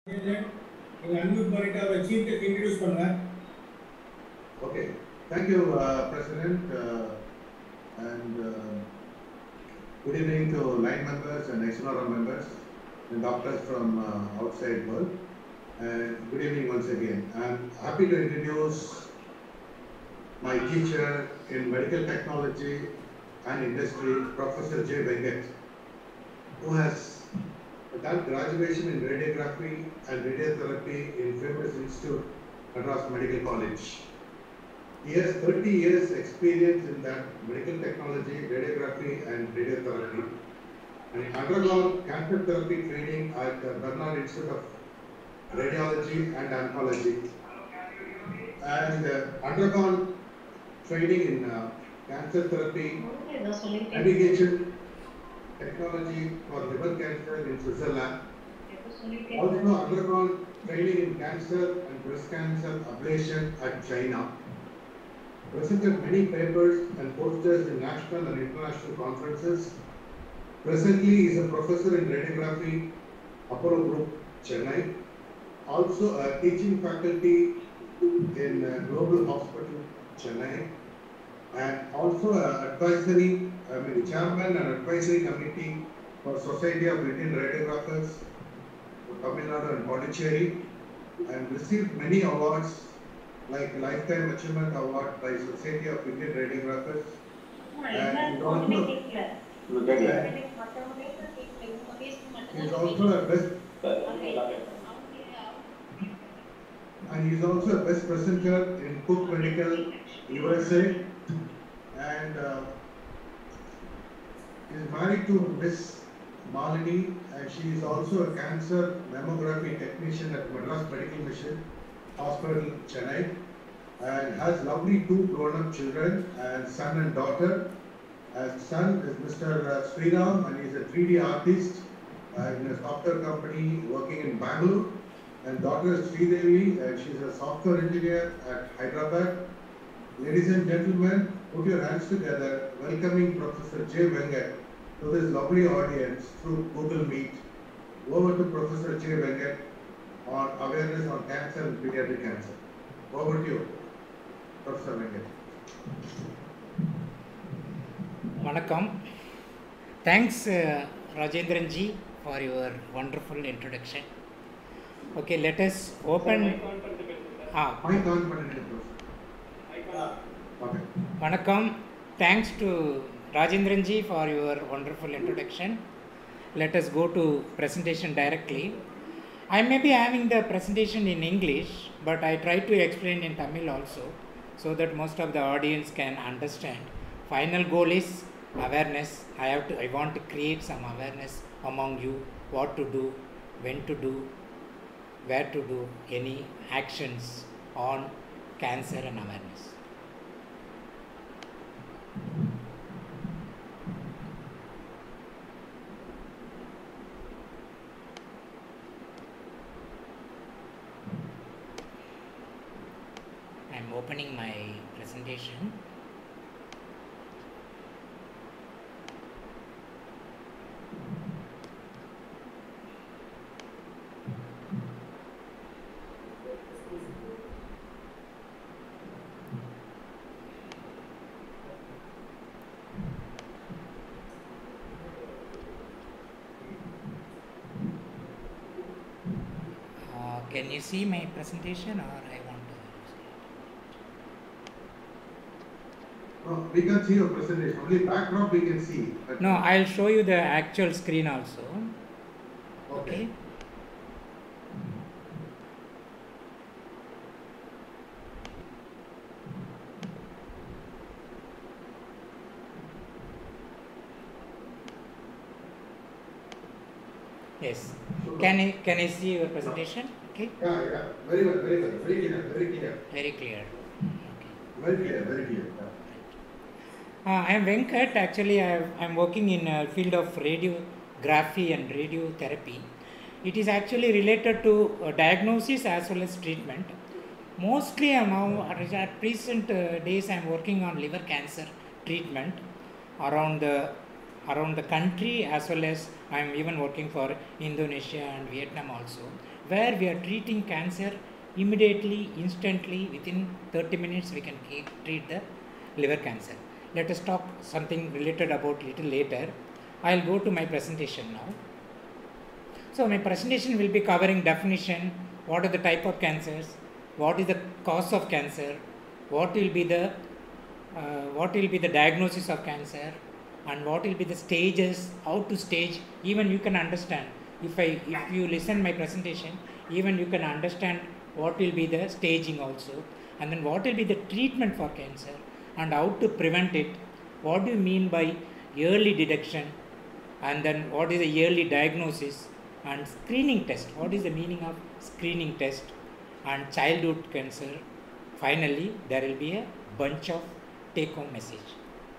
நீங்க அன்மியூட் பண்ணிட்டு அவரை சீஃப் கெஸ்ட் இன்ட்ரடியூஸ் பண்ணுங்க Okay, thank you, uh, President, uh, and uh, good evening to line members and Exonora members and doctors from uh, outside world. And good evening once again. I'm happy to introduce my teacher in medical technology and industry, Professor J. Venkat, who has done graduation in radiography and radiotherapy in famous institute, Madras Medical College. He has 30 years experience in that medical technology, radiography and radiotherapy. And he undergone cancer therapy training at the Bernard Institute of Radiology and Oncology. And uh, undergone training in uh, cancer therapy, ஏதோ சொல்லிட்டே navigation technology for liver cancer in Switzerland. ஏதோ சொல்லிட்டே Also undergone training in cancer and breast cancer ablation at China. Presented many papers and posters in national and international conferences. Presently he is a professor in radiography, Apollo Group, Chennai. Also a teaching faculty in uh, Global Hospital, Chennai. And also a advisory, I mean chairman and advisory committee for Society of Indian Radiographers, Tamil Nadu and Pondicherry, and received many awards like Lifetime Achievement Award by Society of Indian Radiographers. எல்லாரும் ஒண்ணுமே கேட்கல மத்தவங்களே தான் கேட்கல இவங்க பேச He is மட்டும்தான் also a best, and he is also a best presenter in Cook Medical USA. And uh, he is married to Miss Malini, and she is also a cancer mammography technician at Madras Medical Mission Hospital, Chennai, and has lovely two grown-up children, and son and daughter. And son is Mr. Sriram, and he is a 3D artist uh, in a software company working in Bangalore. And daughter is Sridevi, and she is a software engineer at Hyderabad. Ladies and gentlemen, put your hands together, welcoming Professor J. Vengat to this lovely audience through Google Meet. Over to Professor J. Vengat on awareness on cancer and pediatric cancer. Over to you, Professor Vengat. வணக்கம் thanks Rajendran ji for your wonderful introduction okay let us open ah Mic on பண்ணிட்டு Professor. Okay. வணக்கம் thanks to Rajendran ji for your wonderful introduction let us go to presentation directly i may be having the presentation in english but i try to explain in tamil also so that most of the audience can understand final goal is awareness i have to i want to create some awareness among you what to do when to do where to do any actions on cancer and awareness I'm opening my presentation. Uh, can you see my presentation or I want to? No, we can see your presentation, only backdrop we can see. but- No, I'll show you the actual screen also. Okay. Yes. Can I can I see your presentation? Okay. Yeah, yeah, very well, very well, very clear, very clear, Very clear. Okay. very clear, very clear. Uh, I am Venkat. Actually, I am working in a field of radiography and radiotherapy. It is actually related to uh, diagnosis as well as treatment. Mostly, I am now at present uh, days I am working on liver cancer treatment around the around the country as well as I am even working for Indonesia and Vietnam also. where we are treating cancer immediately, instantly, within 30 minutes we can ke- treat the liver cancer. Let us talk something related about little later. I'll go to my presentation now. So my presentation will be covering definition, what are the type of cancers, what is the cause of cancer, what will be the uh, what will be the diagnosis of cancer, and what will be the stages, how to stage. Even you can understand if I if you listen my presentation, even you can understand what will be the staging also, and then what will be the treatment for cancer, and how to prevent it. What do you mean by early detection, and then what is the early diagnosis and screening test? What is the meaning of screening test and childhood cancer? Finally, there will be a bunch of take home message.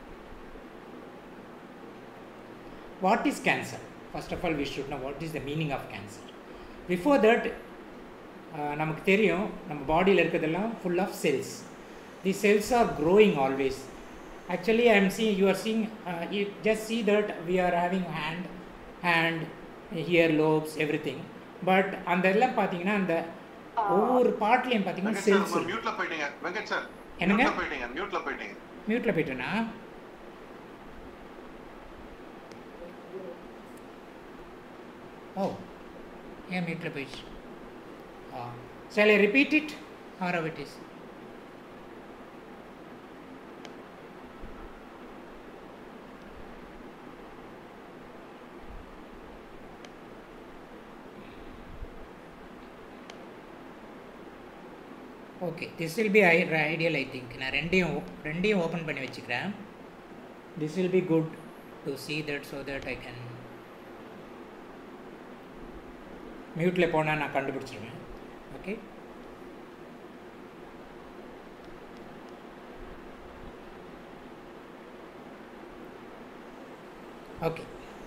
What is cancer? First of all, we should know what is the meaning of cancer. Before that, uh, நமக்கு தெரியும் நம்ம பாடியில் இருக்கிறதெல்லாம் full of cells the cells are growing always actually I am seeing you are seeing you just see that we are having hand hand here lobes everything but அந்த எல்லாம் பார்த்தீங்கன்னா அந்த ஒவ்வொரு பார்ட்லேயும் பார்த்தீங்கன்னா வெங்கட் சார் செல்ஸ் உங்க மியூட்ல போயிட்டீங்க Venkat sir என்னங்க? மியூட்ல போயிட்டீங்க மியூட்ல போயிட்டீங்க மியூட்டில் போயிட்டேனா ஓ ஏன் மியூட்டில் போயிடுச்சு ah shall I repeat it or how it is okay this will be I ideal I think நான் ரெண்டையும் op- ரெண்டையும் ஓப்பன் பண்ணி வச்சுக்கிறேன் this will be good to see that so that I can மியூட்டில் போனால் நான் கண்டுபிடிச்சிருவேன் ஓகே ஓகே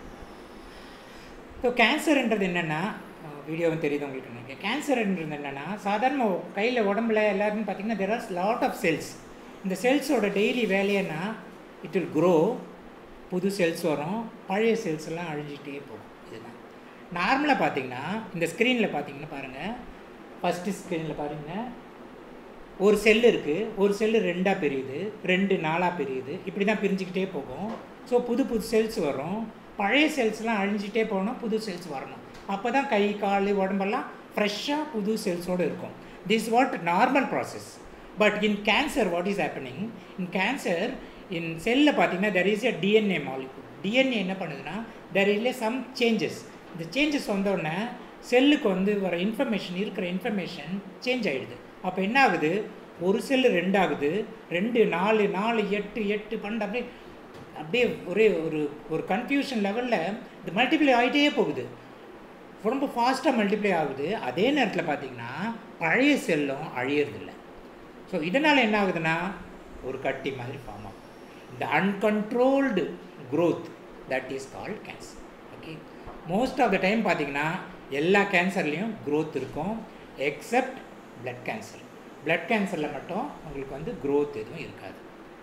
ஸோ கேன்சர்ன்றது என்னென்னா வீடியோவும் தெரியுது உங்களுக்கு நினைக்கிறேன் கேன்சர்ன்றது என்னென்னா சாதாரண கையில் உடம்புல எல்லாருமே பார்த்தீங்கன்னா there are lot of cells இந்த செல்ஸோட டெய்லி வேலையன்னா இட் வில் க்ரோ புது செல்ஸ் வரும் பழைய செல்ஸ் எல்லாம் அழிஞ்சிட்டே போகும் இதுதான் நார்மலாக பார்த்தீங்கன்னா இந்த ஸ்க்ரீனில் பார்த்தீங்கன்னா பாருங்கள் ஃபஸ்ட்டு ஸ்க்ரீனில் பாருங்கள் ஒரு செல் இருக்குது ஒரு செல்லு ரெண்டாக பிரியுது ரெண்டு நாலாக பிரியுது இப்படி தான் பிரிஞ்சுக்கிட்டே போகும் ஸோ புது புது செல்ஸ் வரும் பழைய செல்ஸ்லாம் அழிஞ்சிட்டே போகணும் புது செல்ஸ் வரணும் அப்போ தான் கை கால் உடம்பெல்லாம் ஃப்ரெஷ்ஷாக புது செல்ஸோடு இருக்கும் this what normal process but in cancer what is happening in cancer in செல்லில் பார்த்தீங்கன்னா there is a DNA molecule DNA என்ன பண்ணுதுன்னா தெர் இஸ் சம் சேஞ்சஸ் இந்த சேஞ்சஸ் வந்தோடனே செல்லுக்கு வந்து வர இன்ஃபர்மேஷன் இருக்கிற இன்ஃபர்மேஷன் சேஞ்ச் ஆகிடுது அப்போ என்ன ஆகுது ஒரு செல்லு ரெண்டாகுது ரெண்டு நாலு நாலு எட்டு எட்டு பன்னெண்டு அப்படியே அப்படியே ஒரே ஒரு ஒரு கன்ஃபியூஷன் லெவலில் இது மல்டிப்ளை ஆகிட்டே போகுது ரொம்ப ஃபாஸ்ட்டாக மல்டிப்ளை ஆகுது அதே நேரத்தில் பார்த்தீங்கன்னா பழைய செல்லும் அழியறதில்ல ஸோ இதனால் என்ன ஆகுதுன்னா ஒரு கட்டி மாதிரி ஃபார்ம் ஆகும் இந்த uncontrolled growth that is called cancer okay most of the time பார்த்தீங்கன்னா எல்லா கேன்சர்லேயும் growth இருக்கும் எக்ஸப்ட் blood கேன்சர் blood கேன்சரில் மட்டும் உங்களுக்கு வந்து growth எதுவும் இருக்காது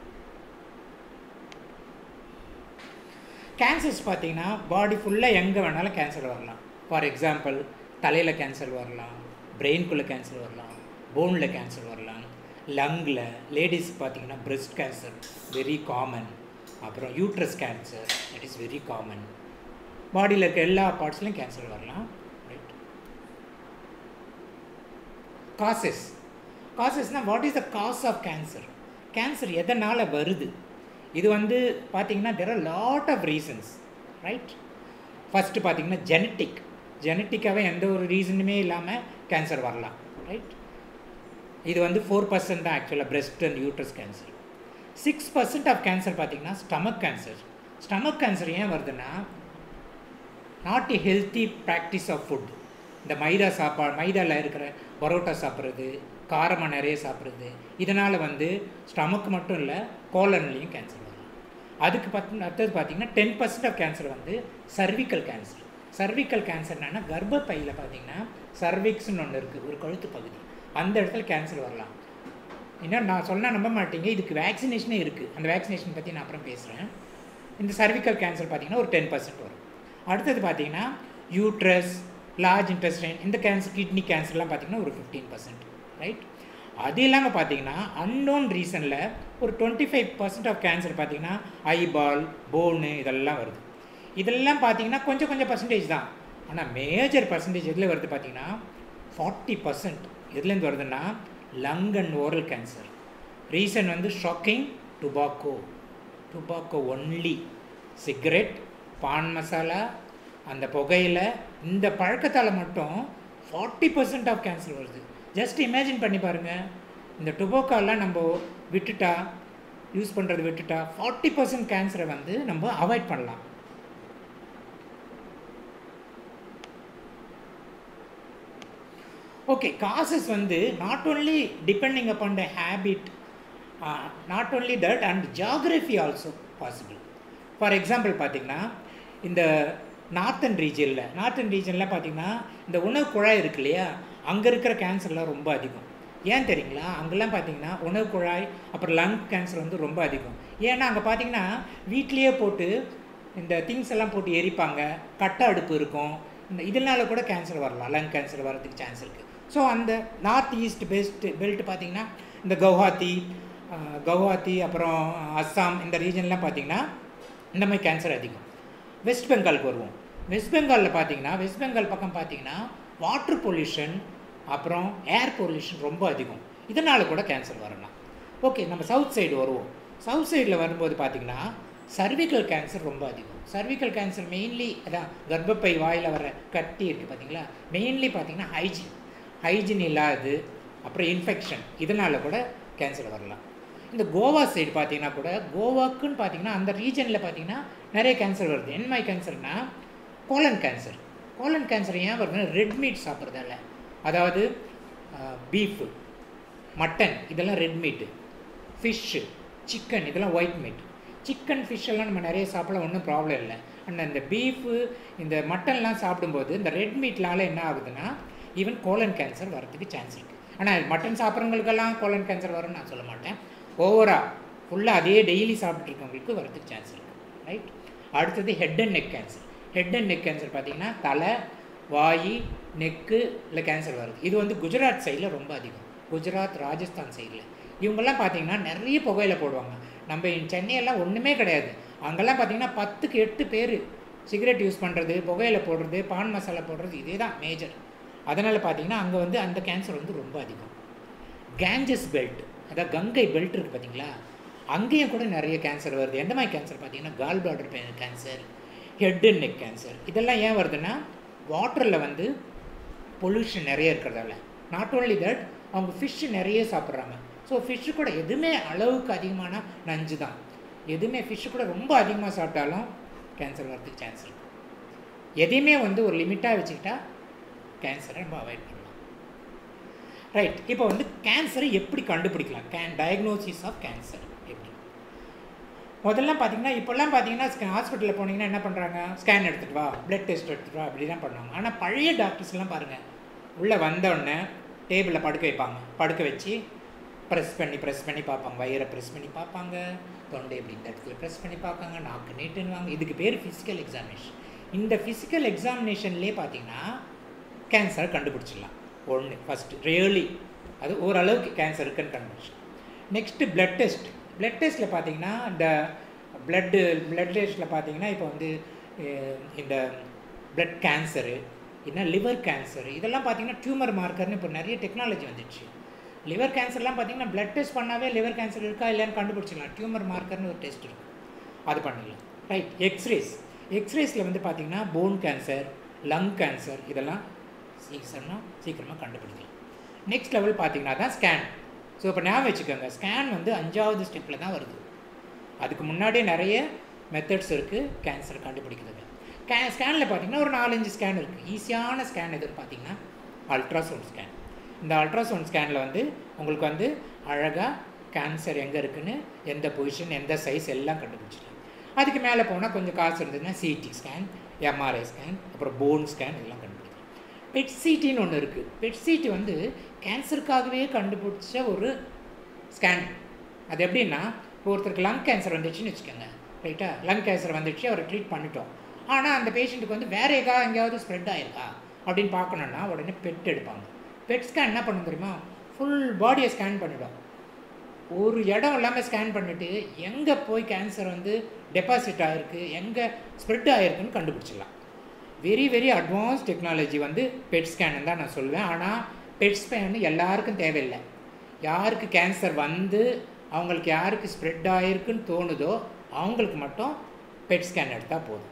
கேன்சர்ஸ் பார்த்தீங்கன்னா பாடி ஃபுல்லாக எங்கே வேணாலும் கேன்சர் வரலாம் ஃபார் எக்ஸாம்பிள் தலையில் கேன்சர் வரலாம் பிரெயின்குள்ளே கேன்சர் வரலாம் போனில் கேன்சர் வரலாம் லங்கில் லேடிஸ் பார்த்தீங்கன்னா breast கேன்சர் வெரி காமன் அப்புறம் uterus cancer that is very common பாடியில் இருக்க எல்லா பார்ட்ஸ்லையும் கேன்சர் வரலாம் ரைட் காசஸ் காசஸ்னால் what is the cause of cancer cancer எதனால் வருது இது வந்து பார்த்தீங்கன்னா there are lot of reasons right first பார்த்தீங்கன்னா ஜெனட்டிக் ஜெனட்டிக்காகவே எந்த ஒரு ரீசனுமே இல்லாமல் கேன்சர் வரலாம் ரைட் இது வந்து ஃபோர் பர்சன்ட் தான் ஆக்சுவலாக breast and uterus cancer six percent of cancer பார்த்தீங்கன்னா ஸ்டமக் கேன்சர் ஸ்டமக் கேன்சர் ஏன் வருதுன்னா not a healthy practice of food இந்த மைதா சாப்பாடு மைதாவில் இருக்கிற பரோட்டா சாப்பிட்றது காரமாக நிறைய சாப்பிட்றது இதனால் வந்து ஸ்டமக் மட்டும் இல்லை கோலன்லேயும் கேன்சர் வரலாம் அதுக்கு பத்து அடுத்தது பார்த்தீங்கன்னா டென் பர்சன்ட் ஆஃப் கேன்சர் வந்து சர்விக்கல் கேன்சர் சர்விக்கல் கேன்சர்னா கர்ப்பப்பையில் பார்த்தீங்கன்னா சர்விக்ஸ்னு ஒன்று இருக்குது ஒரு கழுத்து பகுதி அந்த இடத்துல கேன்சர் வரலாம் இன்னும் நான் சொன்னால் நம்ப மாட்டீங்க இதுக்கு வேக்சினேஷனே இருக்குது அந்த வேக்சினேஷன் பற்றி நான் அப்புறம் பேசுகிறேன் இந்த சர்விக்கல் கேன்சர் பார்த்தீங்கன்னா ஒரு டென் பர்சன்ட் வரும் அடுத்தது பார்த்தீங்கன்னா யூட்ரஸ் லார்ஜ் இன்டெஸ்டைன் இந்த கேன்சர் கிட்னி கேன்சர்லாம் பார்த்தீங்கன்னா ஒரு ஃபிஃப்டீன் பர்சன்ட் ரைட் அது இல்லாமல் பார்த்தீங்கன்னா அன்னோன் ரீசனில் ஒரு twenty five percent of cancer பார்த்தீங்கன்னா ஐபால் போனு இதெல்லாம் வருது இதெல்லாம் பார்த்தீங்கன்னா கொஞ்சம் கொஞ்சம் பர்சன்டேஜ் தான் ஆனால் மேஜர் பர்சன்டேஜ் எதில் வருது பார்த்தீங்கன்னா ஃபார்ட்டி பர்சன்ட் எதுலேருந்து வருதுன்னா lung and oral cancer reason வந்து smoking tobacco tobacco only cigarette paan masala அந்த புகையில இந்த பழக்கத்தால் மட்டும் ஃபார்ட்டி பர்சன்ட் ஆஃப் கேன்சர் வருது ஜஸ்ட் இமேஜின் பண்ணி பாருங்கள் இந்த டுபோக்காலாம் நம்ம விட்டுட்டா யூஸ் பண்ணுறது விட்டுட்டா ஃபார்ட்டி பர்சன்ட் கேன்சரை வந்து நம்ம அவாய்ட் பண்ணலாம் ஓகே காசஸ் வந்து not only depending upon the habit not only that and geography also possible for example பார்த்தீங்கன்னா இந்த நார்த்தன் ரீஜனில் நார்த்தன் ரீஜனில் பார்த்தீங்கன்னா இந்த உணவு குழாய் இருக்கு இல்லையா அங்கே இருக்கிற கேன்சர்லாம் ரொம்ப அதிகம் ஏன் தெரியுங்களா அங்கெல்லாம் பார்த்தீங்கன்னா உணவு குழாய் அப்புறம் லங் கேன்சர் வந்து ரொம்ப அதிகம் ஏன்னா அங்கே பார்த்தீங்கன்னா வீட்லேயே போட்டு இந்த திங்ஸ் எல்லாம் போட்டு எரிப்பாங்க கட்ட அடுப்பு இருக்கும் இந்த இதனால கூட கேன்சர் வரலாம் லங் கேன்சர் வரதுக்கு சான்ஸ் இருக்குது ஸோ அந்த நார்த் ஈஸ்ட் பெஸ்ட் பெல்ட் பார்த்தீங்கன்னா இந்த கவுஹாத்தி அஹ், கவுஹாத்தி அப்புறம் அஸ்ஸாம் இந்த ரீஜன்லாம் பார்த்தீங்கன்னா இந்த மாதிரி கேன்சர் அதிகம் வெஸ்ட் பெங்காலுக்கு வருவோம் வெஸ்ட் பெங்காலில் பார்த்தீங்கன்னா வெஸ்ட் பெங்கால் பக்கம் பார்த்தீங்கன்னா வாட்டர் பொல்யூஷன் அப்புறம் ஏர் பொல்யூஷன் ரொம்ப அதிகம் இதனால் கூட கேன்சர் வரலாம் ஓகே நம்ம சவுத் சைடு வருவோம் சவுத் சைடில் வரும்போது பார்த்தீங்கன்னா சர்விக்கல் கேன்சர் ரொம்ப அதிகம் சர்விக்கல் கேன்சர் மெயின்லி அதான் கர்ப்பப்பை வாயில் வர கட்டி இருக்குது பார்த்தீங்களா மெயின்லி பார்த்தீங்கன்னா ஹைஜீன் ஹைஜீன் இல்லாது அப்புறம் இன்ஃபெக்ஷன் இதனால் கூட கேன்சர் வரலாம் இந்த கோவா சைடு பார்த்தீங்கன்னா கூட கோவாக்குன்னு பார்த்தீங்கன்னா அந்த ரீஜனில் பார்த்தீங்கன்னா நிறைய கேன்சர் வருது என்ன மாதிரி கேன்சர்னா கோலன் கேன்சர் கோலன் கேன்சர் ஏன் வருதுன்னா ரெட் மீட் சாப்பிட்றதால அதாவது பீஃபு மட்டன் இதெல்லாம் ரெட் மீட்டு ஃபிஷ்ஷு சிக்கன் இதெல்லாம் ஒயிட் மீட் சிக்கன் ஃபிஷ் எல்லாம் நம்ம நிறைய சாப்பிடலாம் ஒன்றும் ப்ராப்ளம் இல்லை ஆனால் இந்த பீஃபு இந்த மட்டன்லாம் சாப்பிடும்போது இந்த ரெட் மீட்னால என்ன ஆகுதுன்னா ஈவன் கோலன் கேன்சர் வரதுக்கு சான்ஸ் இருக்குது ஆனால் மட்டன் சாப்பிட்றவங்களுக்கெல்லாம் கோலன் கேன்சர் வரும்னு நான் சொல்ல மாட்டேன் ஓவரா ஃபுல்லாக அதே டெய்லி சாப்பிட்டு இருக்கவங்களுக்கு வரதுக்கு சான்ஸ் இருக்குது ரைட் அடுத்தது head and neck cancer head and neck cancer பார்த்தீங்கன்னா தலை வாய் நெக்கு இல்லை கேன்சர் வருது இது வந்து குஜராத் சைடில் ரொம்ப அதிகம் குஜராத் ராஜஸ்தான் சைடில் இவங்கெல்லாம் பார்த்தீங்கன்னா நிறைய புகையில போடுவாங்க நம்ம இங்க சென்னையெல்லாம் ஒன்றுமே கிடையாது அங்கெல்லாம் பார்த்தீங்கன்னா பத்துக்கு எட்டு பேர் சிகரெட் யூஸ் பண்ணுறது புகையில போடுறது பான் மசாலா போடுறது இதே தான் மேஜர் அதனால் பார்த்தீங்கன்னா அங்கே வந்து அந்த கேன்சர் வந்து ரொம்ப அதிகம் கேஞ்சஸ் பெல்ட் அதாவது கங்கை பெல்ட் இருக்குது பார்த்தீங்களா அங்கேயும் கூட நிறைய கேன்சர் வருது எந்த மாதிரி கேன்சர் பார்த்தீங்கன்னா gall bladder cancer head and neck cancer இதெல்லாம் ஏன் வருதுன்னா வாட்டரில் வந்து பொல்யூஷன் நிறைய இருக்கிறதால நாட் ஓன்லி தட் அவங்க ஃபிஷ்ஷு நிறைய சாப்பிட்றாங்க ஸோ ஃபிஷ்ஷு கூட எதுவுமே அளவுக்கு அதிகமான நஞ்சு தான் எதுவுமே ஃபிஷ்ஷு கூட ரொம்ப அதிகமாக சாப்பிட்டாலும் கேன்சர் வரதுக்கு சான்ஸ் இருக்கு எதையுமே வந்து ஒரு லிமிட்டாக வச்சுக்கிட்டா கேன்சரை நம்ம அவாய்ட் பண்ணலாம் ரைட் இப்போ வந்து கேன்சரை எப்படி கண்டுபிடிக்கலாம் கேன் டயக்னோசிஸ் ஆஃப் கேன்சர் எப்படி முதல்ல பார்த்தீங்கன்னா இப்போல்லாம் பார்த்தீங்கன்னா ஹாஸ்பிட்டலில் போனீங்கன்னா என்ன பண்ணுறாங்க ஸ்கேன் எடுத்துகிட்டு வா பிளட் டெஸ்ட் எடுத்துகிட்டு வா அப்படி தான் பண்ணுவாங்க ஆனால் பழைய டாக்டர்ஸ்லாம் பாருங்கள் உள்ளே வந்தோடனே டேபிளில் படுக்க வைப்பாங்க படுக்க வச்சு ப்ரெஸ் பண்ணி ப்ரெஸ் பண்ணி பார்ப்பாங்க வயிறை ப்ரெஸ் பண்ணி பார்ப்பாங்க தொண்டை இப்படி இந்த இடத்துல ப்ரெஸ் பண்ணி பார்ப்பாங்க நாக்கு நீட்டுன்னுவாங்க இதுக்கு பேர் ஃபிசிக்கல் எக்ஸாமினேஷன் இந்த ஃபிசிக்கல் எக்ஸாமினேஷன்லேயே பார்த்தீங்கன்னா கேன்சரை கண்டுபிடிச்சிடலாம் ஒன்று ஃபஸ்ட்டு ரியலி அது ஓரளவுக்கு கேன்சர் இருக்குன்னு கண்டுபிடிச்சிடலாம் நெக்ஸ்ட்டு பிளட் டெஸ்ட் பிளட் டெஸ்ட்டில் பார்த்தீங்கன்னா இந்த பிளட்டு பிளட் டெஸ்ட்டில் பார்த்தீங்கன்னா இப்போ வந்து அஹ், இந்த பிளட் கேன்சரு இல்லைன்னா லிவர் கேன்சர் இதெல்லாம் பார்த்தீங்கன்னா டியூமர் மார்க்கர்னு இப்போ நிறைய டெக்னாலஜி வந்துடுச்சு லிவர் கேன்சர்லாம் பார்த்தீங்கன்னா பிளட் டெஸ்ட் பண்ணாவே லிவர் கேன்சர் இருக்கா இல்லையான்னு கண்டுபிடிச்சிடலாம் டியூமர் மார்க்கர்னு ஒரு டெஸ்ட் இருக்குது அது பண்ணிடலாம் ரைட் எக்ஸ்ரேஸ் எக்ஸ்ரேஸில் வந்து பார்த்தீங்கன்னா போன் கேன்சர் லங் கேன்சர் இதெல்லாம் சீக்கிரமாக சீக்கிரமாக கண்டுபிடிக்கலாம் நெக்ஸ்ட் லெவல் பார்த்தீங்கன்னா தான் ஸ்கேன் ஸோ இப்போ ஞாபகம் வச்சுக்கோங்க ஸ்கேன் வந்து அஞ்சாவது ஸ்டெப்பில் தான் வருது அதுக்கு முன்னாடியே நிறைய மெத்தட்ஸ் இருக்குது கேன்சர் கண்டுபிடிக்கிறதுக்கு கே ஸ்கேனில் பார்த்தீங்கன்னா ஒரு நாலஞ்சு ஸ்கேன் இருக்குது ஈஸியான ஸ்கேன் எதுன்னு பார்த்தீங்கன்னா அல்ட்ராசவுண்ட் ஸ்கேன் இந்த அல்ட்ராசவுண்ட் ஸ்கேனில் வந்து உங்களுக்கு வந்து அழகாக கேன்சர் எங்கே இருக்குன்னு எந்த பொசிஷன் எந்த சைஸ் எல்லாம் கண்டுபிடிச்சிடலாம் அதுக்கு மேலே போனால் கொஞ்சம் காசு இருந்ததுன்னா சிடி ஸ்கேன் எம்ஆர்ஐ ஸ்கேன் அப்புறம் போன் ஸ்கேன் இதெல்லாம் கண்டுபிடிக்கலாம் பெட் சிடின்னு ஒன்று இருக்குது பெட் சிடி வந்து கேன்சருக்காகவே கண்டுபிடிச்ச ஒரு ஸ்கேன் அது எப்படின்னா இப்போ ஒருத்தருக்கு லங் கேன்சர் வந்துச்சுன்னு வச்சுக்கோங்க ரைட்டா லங் கேன்சர் வந்துச்சு அவரை ட்ரீட் பண்ணிட்டோம் ஆனால் அந்த பேஷண்ட்டுக்கு வந்து வேற எங்கா எங்கேயாவது ஸ்ப்ரெட் ஆயிருக்கா அப்படின்னு பார்க்கணுன்னா உடனே பெட் எடுப்பாங்க பெட் ஸ்கேன் என்ன பண்ணும் தெரியுமா ஃபுல் பாடியை ஸ்கேன் பண்ணிடும் ஒரு இடம் இல்லாமல் ஸ்கேன் பண்ணிவிட்டு எங்கே போய் கேன்சர் வந்து டெபாசிட் ஆகிருக்கு எங்கே ஸ்ப்ரெட் ஆகிருக்குன்னு கண்டுபிடிச்சிடலாம் வெரி வெரி அட்வான்ஸ் டெக்னாலஜி வந்து பெட் ஸ்கேன் தான் நான் சொல்லுவேன் ஆனால் பெட் ஸ்கேன் எல்லாருக்கும் தேவையில்லை யாருக்கு கேன்சர் வந்து அவங்களுக்கு யாருக்கு ஸ்ப்ரெட் ஆகிருக்குன்னு தோணுதோ அவங்களுக்கு மட்டும் பெட் ஸ்கேன் எடுத்தால் போதும்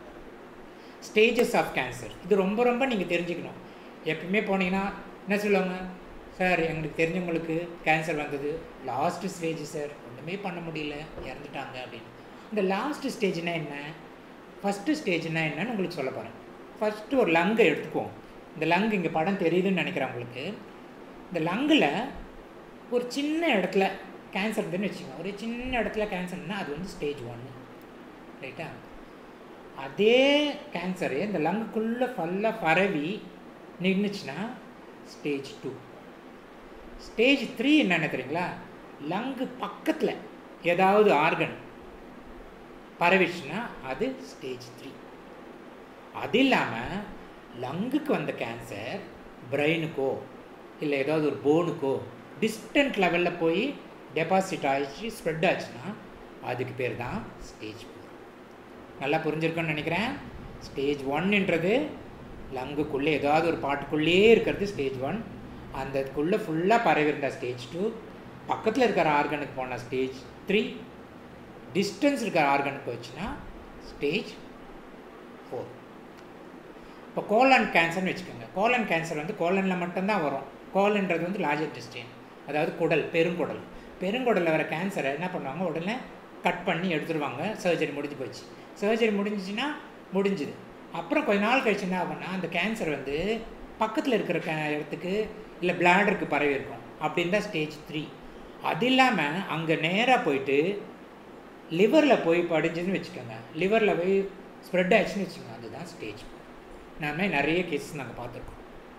ஸ்டேஜஸ் ஆஃப் கேன்சர் இது ரொம்ப ரொம்ப நீங்கள் தெரிஞ்சுக்கணும் எப்பயுமே போனீங்கன்னா என்ன சொல்லுவாங்க சார் எங்களுக்கு தெரிஞ்சவங்களுக்கு கேன்சர் வந்தது லாஸ்ட் ஸ்டேஜ் சார் ஒன்றுமே பண்ண முடியல இறந்துட்டாங்க அப்படின்னு இந்த லாஸ்ட் ஸ்டேஜ்னா என்ன ஃபஸ்ட்டு ஸ்டேஜ்னா என்னன்னு உங்களுக்கு சொல்ல போகிறேன் ஃபஸ்ட்டு ஒரு லங்கை எடுத்துக்குவோம் இந்த லங் இங்கே படம் தெரியுதுன்னு நினைக்கிறேன் உங்களுக்கு இந்த லங்கில் ஒரு சின்ன இடத்துல கேன்சர் இருந்துன்னு வச்சுக்கோங்க ஒரு சின்ன இடத்துல கேன்சர்னா அது வந்து ஸ்டேஜ் ஒன்று ரைட்டா அதே கேன்சரு இந்த லங்குக்குள்ளே ஃபுல்லாக பரவி நின்றுச்சுன்னா ஸ்டேஜ் டூ ஸ்டேஜ் த்ரீ என்னென்ன தெரியுங்களா லங்கு பக்கத்தில் ஏதாவது ஆர்கன் பரவிச்சுன்னா அது ஸ்டேஜ் த்ரீ அது இல்லாமல் லங்குக்கு வந்த கேன்சர் பிரெயினுக்கோ இல்லை ஏதாவது ஒரு போனுக்கோ டிஸ்டன்ட் லெவலில் போய் டெபாசிட் ஆகிடுச்சு ஸ்ப்ரெட் ஆச்சுன்னா அதுக்கு பேர் தான் ஸ்டேஜ் ஃபோர் நல்லா புரிஞ்சிருக்குன்னு நினைக்கிறேன் ஸ்டேஜ் ஒன்ன்றது லங்குக்குள்ளே ஏதாவது ஒரு பாட்டுக்குள்ளேயே இருக்கிறது ஸ்டேஜ் ஒன் அந்தக்குள்ளே ஃபுல்லாக பரவி இருந்தால் ஸ்டேஜ் டூ பக்கத்தில் இருக்கிற ஆர்கனுக்கு போனால் ஸ்டேஜ் த்ரீ டிஸ்டன்ஸ் இருக்கிற ஆர்கனுக்கு போச்சுன்னா ஸ்டேஜ் ஃபோர் இப்போ கோலன் கேன்சர்னு வச்சுக்கோங்க கோலன் கேன்சர் வந்து கோலனில் மட்டும்தான் வரும் கோலன்றது வந்து லார்ஜர் டிஸ்டேன் அதாவது குடல் பெருங்குடல் பெருங்குடலில் வர கேன்சரை என்ன பண்ணுவாங்க உடனே கட் பண்ணி எடுத்துருவாங்க சர்ஜரி முடிஞ்சு போச்சு சர்ஜரி முடிஞ்சிச்சுன்னா முடிஞ்சுது அப்புறம் கொஞ்ச நாள் கழிச்சு என்ன ஆகும்னா அந்த கேன்சர் வந்து பக்கத்தில் இருக்கிற கே இடத்துக்கு இல்லை பிளாடருக்கு பரவி இருக்கும் அப்படின்னு தான் ஸ்டேஜ் த்ரீ அது இல்லாமல் அங்கே நேராக போயிட்டு லிவரில் போய் படிஞ்சதுன்னு வச்சுக்கோங்க லிவரில் போய் ஸ்ப்ரெட் ஆயிடுச்சுன்னு வச்சுக்கோங்க அதுதான் ஸ்டேஜ் நாம நிறைய கேசஸ் நாங்கள் பார்த்துருக்கோம்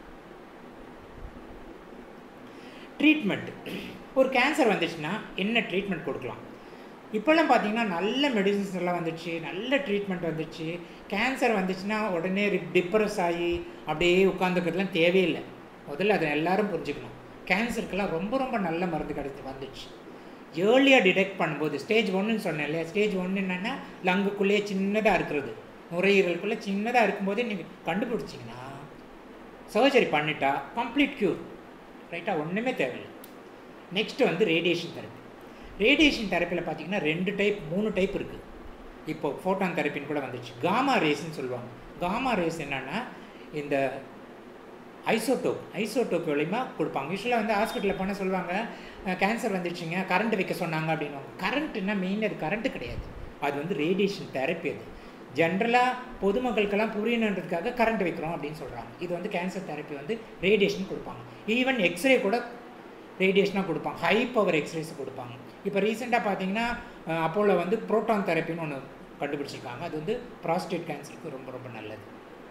ட்ரீட்மெண்ட் ஒரு கேன்சர் வந்துச்சுன்னா என்ன ட்ரீட்மெண்ட் கொடுக்கலாம் இப்போல்லாம் பார்த்தீங்கன்னா நல்ல மெடிசின்ஸ் எல்லாம் வந்துடுச்சு நல்ல ட்ரீட்மெண்ட் வந்துடுச்சு கேன்சர் வந்துச்சுன்னா உடனே டிப்ரெஸ் ஆகி அப்படியே உட்காந்துக்கிறதுலாம் தேவையில்லை முதல்ல அதை எல்லாரும் புரிஞ்சுக்கணும் கேன்சருக்கெல்லாம் ரொம்ப ரொம்ப நல்ல மருந்து கிடைச்சி வந்துடுச்சு ஏர்லியாக டிடெக்ட் பண்ணும்போது ஸ்டேஜ் ஒன்றுன்னு சொன்னேன் இல்லையா ஸ்டேஜ் ஒன்று என்னென்னா லங்குக்குள்ளேயே சின்னதாக இருக்கிறது நுரையீரலுக்குள்ளே சின்னதாக இருக்கும்போதே நீங்கள் கண்டுபிடிச்சிங்கன்னா சர்ஜரி பண்ணிட்டா கம்ப்ளீட் க்யூர் ரைட்டாக ஒன்றுமே தேவையில்லை நெக்ஸ்ட் வந்து ரேடியேஷன் தெரப்பி ரேடியேஷன் தெரப்பியில் பார்த்தீங்கன்னா ரெண்டு டைப் மூணு டைப் இருக்குது இப்போ ஃபோட்டான் தெரப்பின்னு கூட வந்துச்சு காமா ரேஸ்ன்னு சொல்லுவாங்க காமா ரேஸ் என்னென்னா இந்த ஐசோட்டோப் ஐசோட்டோப் மூலிமா கொடுப்பாங்க யூஸ்வலாக வந்து ஹாஸ்பிட்டலில் போனால் சொல்லுவாங்க கேன்சர் வந்துடுச்சுங்க கரண்ட் வைக்க சொன்னாங்க அப்படின்வாங்க கரண்ட்னா மெயின் அது கரண்ட்டு கிடையாது அது வந்து ரேடியேஷன் தெரப்பி அது ஜென்ரலாக பொதுமக்களுக்கெல்லாம் புரியணுன்றதுக்காக கரண்ட் வைக்கிறோம் அப்படின்னு சொல்கிறாங்க இது வந்து கேன்சர் தெரப்பி வந்து ரேடியேஷன் கொடுப்பாங்க ஈவன் எக்ஸ்ரே கூட ரேடியேஷனாக கொடுப்பாங்க ஹை பவர் எக்ஸ்ரேஸ் கொடுப்பாங்க இப்போ ரீசெண்டாக பார்த்தீங்கன்னா அப்போல வந்து ப்ரோட்டான் தெரப்பின்னு ஒன்று கண்டுபிடிச்சிருக்காங்க அது வந்து ப்ராஸ்டேட் கேன்சருக்கு ரொம்ப ரொம்ப நல்லது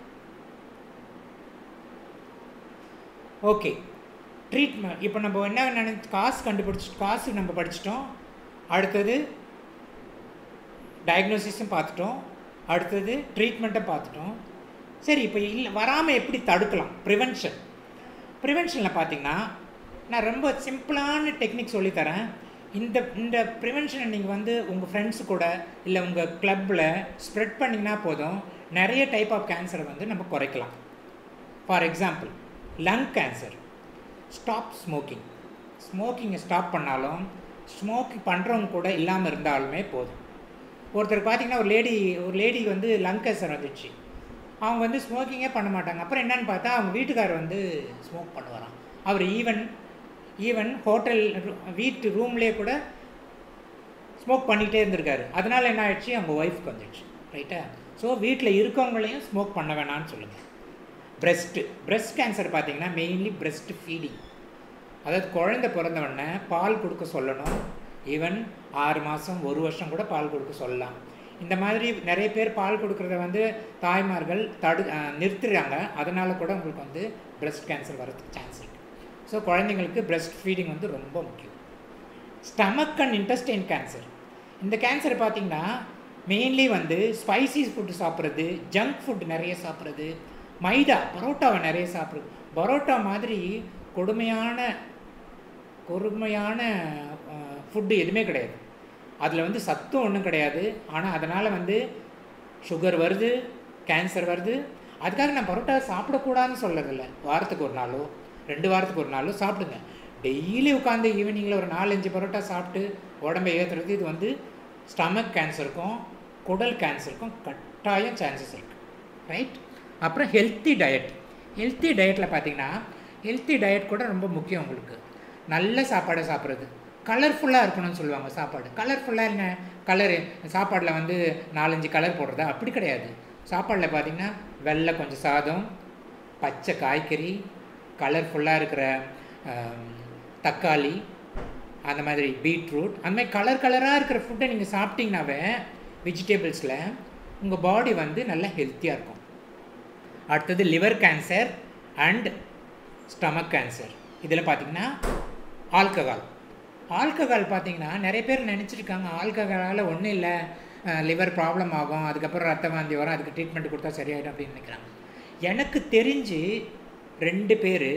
ஓகே ட்ரீட்மெண்ட் இப்போ நம்ம என்ன நினைச்சு காசு கண்டுபிடிச்சி காசு நம்ம படிச்சிட்டோம் அடுத்தது டயக்னோசிஸும் பார்த்துட்டோம் அடுத்தது ட்ரீட்மெண்ட்டை பார்த்துட்டோம் சரி இப்போ இல்லை வராமல் எப்படி தடுக்கலாம் ப்ரிவென்ஷன் ப்ரிவென்ஷனில் பார்த்தீங்கன்னா நான் ரொம்ப சிம்பிளான டெக்னிக் சொல்லித்தரேன் இந்த இந்த ப்ரிவென்ஷனை நீங்கள் வந்து உங்கள் ஃப்ரெண்ட்ஸு கூட இல்லை உங்கள் கிளப்பில் ஸ்ப்ரெட் பண்ணிங்கன்னா போதும் நிறைய டைப் ஆஃப் கேன்சரை வந்து நம்ம குறைக்கலாம் for example lung cancer stop smoking ஸ்மோக்கிங்கை ஸ்டாப் பண்ணாலும் ஸ்மோக்கிங் பண்ணுறவங்க கூட இல்லாமல் இருந்தாலுமே போதும் ஒருத்தர் பார்த்தீங்கன்னா ஒரு லேடி ஒரு லேடி வந்து லங் கேன்சர் வந்துடுச்சு அவங்க வந்து ஸ்மோக்கிங்கே பண்ண மாட்டாங்க அப்புறம் என்னன்னு பார்த்தா அவங்க வீட்டுக்காரர் வந்து ஸ்மோக் பண்ணுவாராம் அவர் ஈவன் ஈவன் ஹோட்டல் வீட்டு ரூம்லேயே கூட ஸ்மோக் பண்ணிக்கிட்டே இருந்திருக்காரு அதனால் என்ன ஆயிடுச்சு அவங்க ஒய்ஃப்க்கு வந்துடுச்சு ரைட்டா ஸோ வீட்டில் இருக்கவங்களையும் ஸ்மோக் பண்ண வேணாம்னு சொல்லுங்கள் பிரெஸ்ட்டு பிரெஸ்ட் கேன்சர் பார்த்தீங்கன்னா மெயின்லி பிரெஸ்ட் ஃபீடிங் அதாவது குழந்தை பிறந்தவொடனே பால் கொடுக்க சொல்லணும் ஈவன் ஆறு மாதம் ஒரு வருஷம் கூட பால் கொடுக்க சொல்லலாம் இந்த மாதிரி நிறைய பேர் பால் கொடுக்குறத வந்து தாய்மார்கள் தடு நிறுத்துறாங்க அதனால் கூட உங்களுக்கு வந்து பிரெஸ்ட் கேன்சர் வரதுக்கு சான்ஸ் இருக்குது ஸோ குழந்தைங்களுக்கு பிரெஸ்ட் ஃபீடிங் வந்து ரொம்ப முக்கியம் ஸ்டமக் அண்ட் இன்டெஸ்டைன் கேன்சர் இந்த கேன்சர் பார்த்திங்கன்னா மெயின்லி வந்து ஸ்பைசி ஃபுட்டு சாப்பிட்றது ஜங்க் ஃபுட் நிறைய சாப்பிட்றது மைதா பரோட்டாவை நிறைய சாப்பிடுது பரோட்டா மாதிரி கொடுமையான கொடுமையான ஃபுட்டு எதுவுமே கிடையாது அதில் வந்து சத்தும் ஒன்றும் கிடையாது ஆனால் அதனால் வந்து சுகர் வருது கேன்சர் வருது அதுக்காக நான் பரோட்டா சாப்பிடக்கூடாதுன்னு சொல்லறதில்ல வாரத்துக்கு ஒரு நாளோ ரெண்டு வாரத்துக்கு ஒரு நாளோ சாப்பிடுங்க டெய்லி உட்காந்து ஈவினிங்கில் ஒரு நாலஞ்சு பரோட்டா சாப்பிட்டு உடம்பை ஏற்றுறது இது வந்து ஸ்டமக் கேன்சருக்கும் குடல் கேன்சருக்கும் கட்டாயம் சான்சஸ் இருக்குது ரைட் அப்புறம் ஹெல்த்தி டயட் ஹெல்த்தி டயட்டில் பார்த்தீங்கன்னா ஹெல்த்தி டயட் கூட ரொம்ப முக்கியம் உங்களுக்கு நல்ல சாப்பாடை சாப்பிட்றது கலர்ஃபுல்லாக இருக்கணும்னு சொல்லுவாங்க சாப்பாடு கலர்ஃபுல்லாக என்ன கலரு சாப்பாடில் வந்து நாலஞ்சு கலர் போடுறதா அப்படி கிடையாது சாப்பாடில் பார்த்தீங்கன்னா வெள்ளை கொஞ்சம் சாதம் பச்சை காய்கறி கலர்ஃபுல்லாக இருக்கிற ஆம், தக்காளி அந்த மாதிரி பீட்ரூட் அந்த மாதிரி கலர் கலராக இருக்கிற ஃபுட்டை நீங்கள் சாப்பிட்டீங்கன்னாவே வெஜிடபிள்ஸில் உங்கள் பாடி வந்து நல்லா ஹெல்த்தியாக இருக்கும் அடுத்தது liver cancer and stomach cancer இதில் பார்த்தீங்கன்னா ஆல்கஹால் ஆல்கஹால் பார்த்தீங்கன்னா நிறைய பேர் நினச்சிருக்காங்க ஆல்கஹாலால் ஒன்றும் இல்லை லிவர் ப்ராப்ளம் ஆகும் அதுக்கப்புறம் ரத்த வாந்தி வரும் அதுக்கு ட்ரீட்மெண்ட் கொடுத்தா சரியாயிடும் அப்படின்னு நினைக்கிறாங்க எனக்கு தெரிஞ்சு ரெண்டு பேர்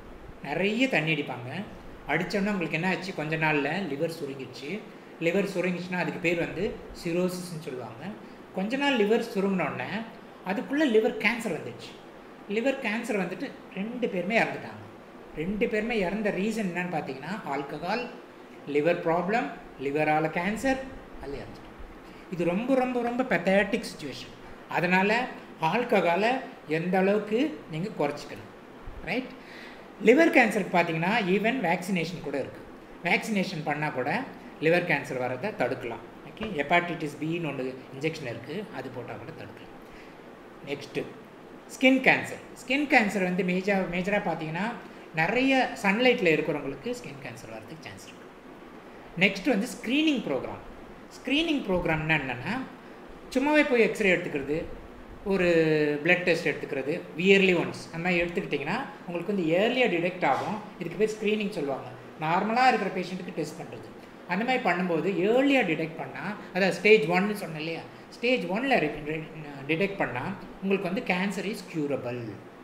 நிறைய தண்ணி அடிப்பாங்க அடித்தோன்னா உங்களுக்கு என்ன ஆச்சு கொஞ்ச நாளில் லிவர் சுருங்கிடுச்சு லிவர் சுருங்கிச்சுன்னா அதுக்கு பேர் வந்து சிரோசிஸ்ன்னு சொல்லுவாங்க கொஞ்ச நாள் லிவர் சுருங்கினோடனே அதுக்குள்ளே லிவர் கேன்சர் வந்துடுச்சு லிவர் கேன்சர் வந்துட்டு ரெண்டு பேருமே இறந்துட்டாங்க ரெண்டு பேருமே இறந்த ரீசன் என்னன்னு பார்த்தீங்கன்னா ஆல்கஹால் லிவர் ப்ராப்ளம் லிவரால் கேன்சர் அதில் இறந்துட்டாங்க இது ரொம்ப ரொம்ப ரொம்ப பெத்தேட்டிக் சுச்சுவேஷன் அதனால் ஆல்கஹாலை எந்த அளவுக்கு நீங்கள் குறைச்சிக்கணும் ரைட் லிவர் கேன்சருக்கு பார்த்தீங்கன்னா ஈவன் வேக்சினேஷன் கூட இருக்குது வேக்சினேஷன் பண்ணால் கூட லிவர் கேன்சர் வரதை தடுக்கலாம் ஓகே ஹெப்பாட்டிட்டிஸ் பின்னு ஒன்று இன்ஜெக்ஷன் இருக்குது அது போட்டால் கூட தடுக்கலாம் next skin cancer skin cancer வந்து மேஜர் மேஜராக பார்த்தீங்கன்னா நிறைய சன்லைட்டில் இருக்கிறவங்களுக்கு ஸ்கின் கேன்சர் வரதுக்கு சான்ஸ் இருக்குது நெக்ஸ்ட் வந்து ஸ்க்ரீனிங் ப்ரோக்ராம் ஸ்க்ரீனிங் ப்ரோக்ராம்னா என்னென்னா சும்மாவே போய் எக்ஸ்ரே எடுத்துக்கிறது ஒரு பிளட் டெஸ்ட் எடுத்துக்கிறது இயர்லி ஒன்ஸ் அந்த மாதிரி எடுத்துக்கிட்டிங்கன்னா உங்களுக்கு வந்து இயர்லியாக டிடெக்ட் ஆகும் இதுக்கு பேர் ஸ்க்ரீனிங் சொல்லுவாங்க நார்மலாக இருக்கிற பேஷண்ட்டுக்கு டெஸ்ட் பண்ணுறது அந்த மாதிரி பண்ணும்போது ஏர்லியாக டிடெக்ட் பண்ணால் அதாவது ஸ்டேஜ் ஒன்னு சொன்னேன் இல்லையா ஸ்டேஜ் ஒன்னில் டிடெக்ட் பண்ணால் உங்களுக்கு வந்து கேன்சர் இஸ் க்யூரபிள்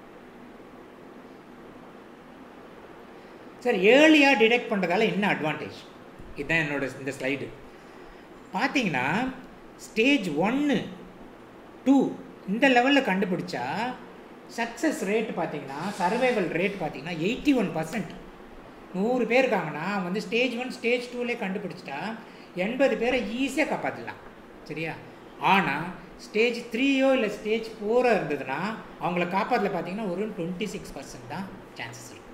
சார் ஏர்லியாக டிடெக்ட் பண்ணுறதால என்ன அட்வான்டேஜ் இதுதான் என்னோட இந்த ஸ்லைடு பார்த்தீங்கன்னா ஸ்டேஜ் ஒன்று டூ இந்த லெவலில் கண்டுபிடிச்சா சக்ஸஸ் ரேட் பார்த்தீங்கன்னா சர்வைவல் ரேட் பார்த்தீங்கன்னா எயிட்டி ஒன் பர்சன்ட் நூறு பேர் இருக்காங்கன்னா அவங்க வந்து ஸ்டேஜ் ஒன் ஸ்டேஜ் டூலே கண்டுபிடிச்சிட்டா எண்பது பேரை ஈஸியாக காப்பாற்றலாம் சரியா ஆனால் ஸ்டேஜ் த்ரீயோ இல்லை ஸ்டேஜ் ஃபோரோ இருந்ததுன்னா அவங்கள காப்பாற்றல பார்த்தீங்கன்னா ஒரு டுவெண்ட்டி சிக்ஸ் பர்சன்ட் தான் சான்சஸ் இருக்கும்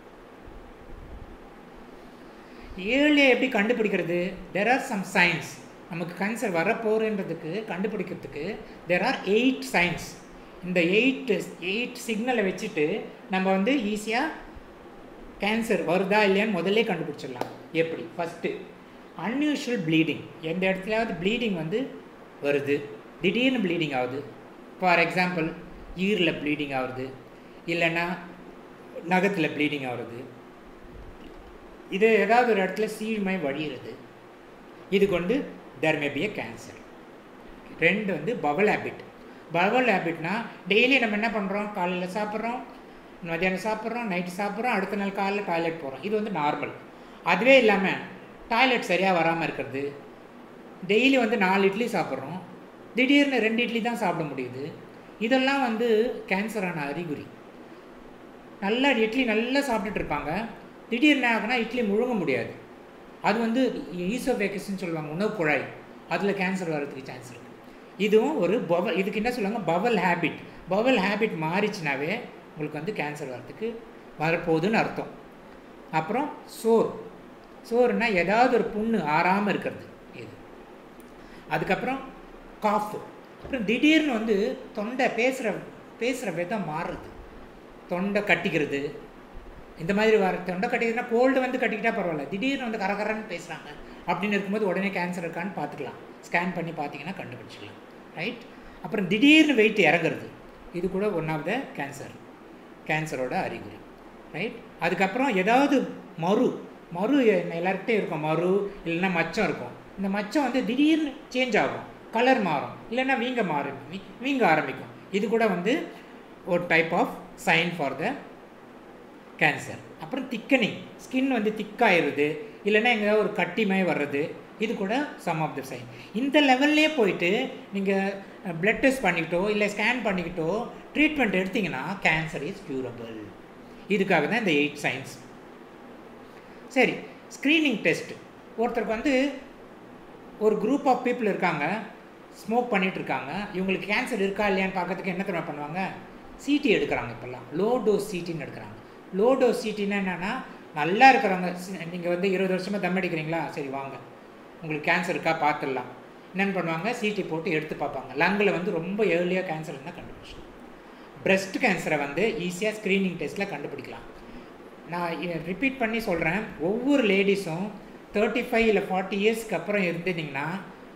ஏர்லியாக எப்படி கண்டுபிடிக்கிறது தெர் ஆர் சம் சைன்ஸ் நமக்கு கேன்சர் வரப்போகிறன்றதுக்கு கண்டுபிடிக்கிறதுக்கு தெர் ஆர் எயிட் சைன்ஸ் இந்த எயிட் எயிட் சிக்னலை வச்சுட்டு நம்ம வந்து ஈஸியாக கேன்சர் வருதா இல்லையான்னு முதல்ல கண்டுபிடிச்சிடலாம் எப்படி ஃபஸ்ட்டு அன்யூஷுவல் ப்ளீடிங் எந்த இடத்துலையாவது ப்ளீடிங் வந்து வருது திடீர்னு ப்ளீடிங் ஆகுது ஃபார் எக்ஸாம்பிள் ஈரில் ப்ளீடிங் ஆகுது இல்லைன்னா நகத்தில் ப்ளீடிங் ஆகுறது இது ஏதாவது ஒரு இடத்துல சீழ்மை வழியிறது இது கொண்டு there may be a cancer ரெண்டு வந்து பவல் ஹேபிட் பவல் ஹேபிட்னா டெய்லி நம்ம என்ன பண்ணுறோம் காலையில் சாப்பிட்றோம் மத்தியானம் சாப்பிட்றோம் நைட்டு சாப்பிட்றோம் அடுத்த நாள் காலைல டாய்லெட் போகிறோம் இது வந்து நார்மல் அதுவே இல்லாமல் டாய்லெட் சரியாக வராமல் இருக்கிறது டெய்லி வந்து நாலு இட்லி சாப்பிட்றோம் திடீர்னு ரெண்டு இட்லி தான் சாப்பிட முடியுது இதெல்லாம் வந்து கேன்சரான அறிகுறி நல்லா இட்லி நல்லா சாப்பிட்டுட்டு இருப்பாங்க திடீர்னு ஆகுனா இட்லி முழுங்க முடியாது அது வந்து ஈசோபேக்கஸ்ன்னு சொல்லுவாங்க உணவு குழாய் அதில் கேன்சர் வர்றதுக்கு சான்ஸ் இருக்குது இதுவும் ஒரு பவல் இதுக்கு என்ன சொல்லுவாங்க பவல் ஹேபிட் பவல் ஹேபிட் மாறிச்சுனாவே உங்களுக்கு வந்து கேன்சர் வர்றதுக்கு வரப்போகுதுன்னு அர்த்தம் அப்புறம் சோர் சோறுனா ஏதாவது ஒரு புண்ணு ஆறாமல் இருக்கிறது இது அதுக்கப்புறம் காஃபு அப்புறம் திடீர்னு வந்து தொண்டை பேசுகிற பேசுகிற விதம் மாறுறது தொண்டை கட்டிக்கிறது இந்த மாதிரி வர தொண்டை கட்டிக்கிறதுனா கோல்டு வந்து கட்டிக்கிட்டா பரவாயில்ல திடீர்னு வந்து கரகரன்னு பேசுகிறாங்க அப்படின்னு இருக்கும்போது உடனே கேன்சர் இருக்கான்னு பார்த்துக்கலாம் ஸ்கேன் பண்ணி பார்த்தீங்கன்னா கண்டுபிடிச்சிக்கலாம் ரைட் அப்புறம் திடீர்னு வெயிட் இறங்குறது இது கூட ஒன் ஆஃப் த கேன்சர் கேன்சரோட அறிகுறி ரைட் அதுக்கப்புறம் ஏதாவது மறு மறு எல்லார்கிட்டையும் இருக்கும் மறு இல்லைன்னா மச்சம் இருக்கும் இந்த மச்சம் வந்து திடீர்னு சேஞ்ச் ஆகும் கலர் மாறும் இல்லைன்னா வீங்க மாறும் வீ- வீங்க ஆரம்பிக்கும் இது கூட வந்து ஒரு type of sign for the cancer அப்புறம் திக்கனிங் ஸ்கின் வந்து திக்காயிருது இல்லைன்னா எங்கேயாவது ஒரு கட்டி மாதிரி வர்றது இது கூட சம் ஆஃப் த சைன் இந்த லெவல்லே போயிட்டு நீங்கள் பிளட் டெஸ்ட் பண்ணிக்கிட்டோ இல்லை ஸ்கேன் பண்ணிக்கிட்டோ ட்ரீட்மெண்ட் எடுத்தீங்கன்னா கேன்சர் இஸ் க்யூரபிள் இதுக்காக தான் இந்த எயிட் சைன்ஸ் சரி ஸ்க்ரீனிங் டெஸ்ட் ஒருத்தருக்கு வந்து ஒரு குரூப் ஆஃப் பீப்புள் இருக்காங்க ஸ்மோக் பண்ணிட்டு இருக்காங்க இவங்களுக்கு கேன்சர் இருக்கா இல்லையான்னு பார்க்கறதுக்கு என்ன தெரியுமா பண்ணுவாங்க சிடி எடுக்கிறாங்க இப்போல்லாம் லோ டோஸ் சிடின்னு எடுக்கிறாங்க லோ டோஸ் சிடின்னா என்னென்னா நல்லா இருக்கிறவங்க நீங்கள் வந்து இருபது வருஷமாக தம் அடிக்கிறீங்களா சரி வாங்க உங்களுக்கு கேன்சர் இருக்கா பார்த்துடலாம் என்னென்னு பண்ணுவாங்க சிடி போட்டு எடுத்து பார்ப்பாங்க லங்கில் வந்து ரொம்ப ஏர்லியாக கேன்சர் இருந்தால் கண்டுபிடிச்சிடும் பிரஸ்ட் கேன்சரை வந்து ஈஸியாக ஸ்க்ரீனிங் டெஸ்ட்டில் கண்டுபிடிக்கலாம் நான் ரிப்பீட் பண்ணி சொல்கிறேன் ஒவ்வொரு லேடிஸும் தேர்ட்டி ஃபைவ் இல்லை ஃபார்ட்டி இயர்ஸ்க்கு அப்புறம் இருந்தீங்கன்னா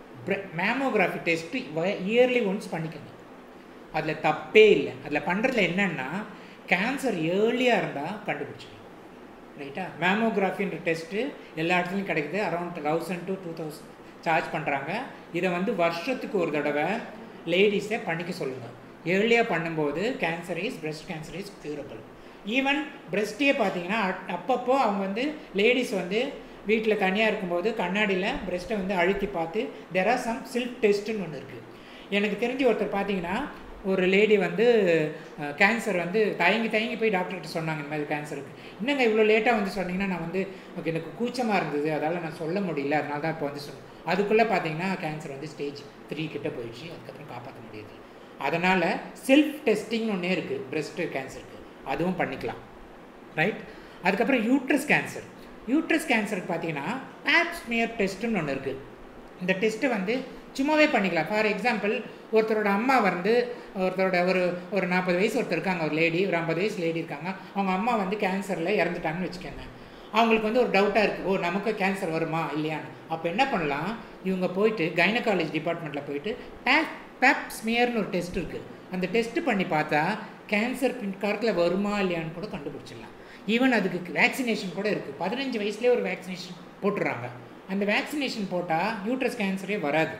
மேமோகிராஃபி டெஸ்ட்டு இயர்லி ஒன்ஸ் பண்ணிக்கோங்க அதில் தப்பே இல்லை அதில் பண்ணுறதுல என்னென்னா கேன்சர் ஏர்லியாக இருந்தால் கண்டுபிடிச்சிடும் ரைட்டா மேமோகிராஃபின்ற டெஸ்ட்டு எல்லா இடத்துலையும் கிடைக்குது around thousand to two thousand charge பண்ணுறாங்க இதை வந்து வருஷத்துக்கு ஒரு தடவை லேடிஸை பண்ணிக்க சொல்லுங்கள் ஏர்லியாக பண்ணும்போது cancer is breast cancer is curable even பிரஸ்ட்டே பார்த்தீங்கன்னா அப்பப்போ அவங்க வந்து லேடிஸ் வந்து வீட்டில் தனியாக இருக்கும்போது கண்ணாடியில் பிரஸ்ட்டை வந்து அழுத்தி பார்த்து தெர் ஆர் சம் சில்க் டெஸ்ட்டுன்னு ஒன்று இருக்குது எனக்கு தெரிஞ்சு ஒருத்தர் பார்த்தீங்கன்னா ஒரு லேடி வந்து கேன்சர் வந்து தயங்கி தயங்கி போய் டாக்டர்கிட்ட சொன்னாங்க இந்த மாதிரி கேன்சருக்கு என்னங்க இவ்வளோ லேட்டாக வந்து சொன்னீங்கன்னா நான் வந்து ஓகே எனக்கு கூச்சமாக இருந்தது அதால் நான் சொல்ல முடியல அதனால தான் இப்போ வந்து சொன்னேன் அதுக்குள்ளே பார்த்தீங்கன்னா கேன்சர் வந்து ஸ்டேஜ் த்ரீ கிட்ட போயிடுச்சு அதுக்கப்புறம் காப்பாற்ற முடியுது அதனால் செல்ஃப் டெஸ்டிங்னு ஒன்றே இருக்குது பிரஸ்ட் கேன்சருக்கு அதுவும் பண்ணிக்கலாம் ரைட் அதுக்கப்புறம் யூட்ரஸ் கேன்சர் யூட்ரஸ் கேன்சருக்கு பார்த்தீங்கன்னா ஆப்ஸ்மியர் டெஸ்ட்டுன்னு ஒன்று இருக்குது இந்த டெஸ்ட்டை வந்து சும்மாவே பண்ணிக்கலாம் ஃபார் எக்ஸாம்பிள் ஒருத்தரோட அம்மா வந்து ஒருத்தரோட ஒரு ஒரு நாற்பது வயசு ஒருத்தர் இருக்காங்க ஒரு லேடி ஒரு ஐம்பது வயசு லேடி இருக்காங்க அவங்க அம்மா வந்து கேன்சரில் இறந்துட்டாங்கன்னு வச்சுக்கோங்க அவங்களுக்கு வந்து ஒரு டவுட்டாக இருக்குது ஓ நமக்கு கேன்சர் வருமா இல்லையான்னு அப்போ என்ன பண்ணலாம் இவங்க போயிட்டு கைனகாலஜி டிபார்ட்மெண்ட்டில் போயிட்டு பேப் பேப் ஸ்மியர்னு ஒரு டெஸ்ட் இருக்குது அந்த டெஸ்ட் பண்ணி பார்த்தா கேன்சர் பின்காலத்தில் வருமா இல்லையான்னு கூட கண்டுபிடிச்சிடலாம் ஈவன் அதுக்கு வேக்சினேஷன் கூட இருக்குது பதினஞ்சு வயசுலேயே ஒரு வேக்சினேஷன் போட்டுடுறாங்க அந்த வேக்சினேஷன் போட்டால் யூட்ரஸ் கேன்சரே வராது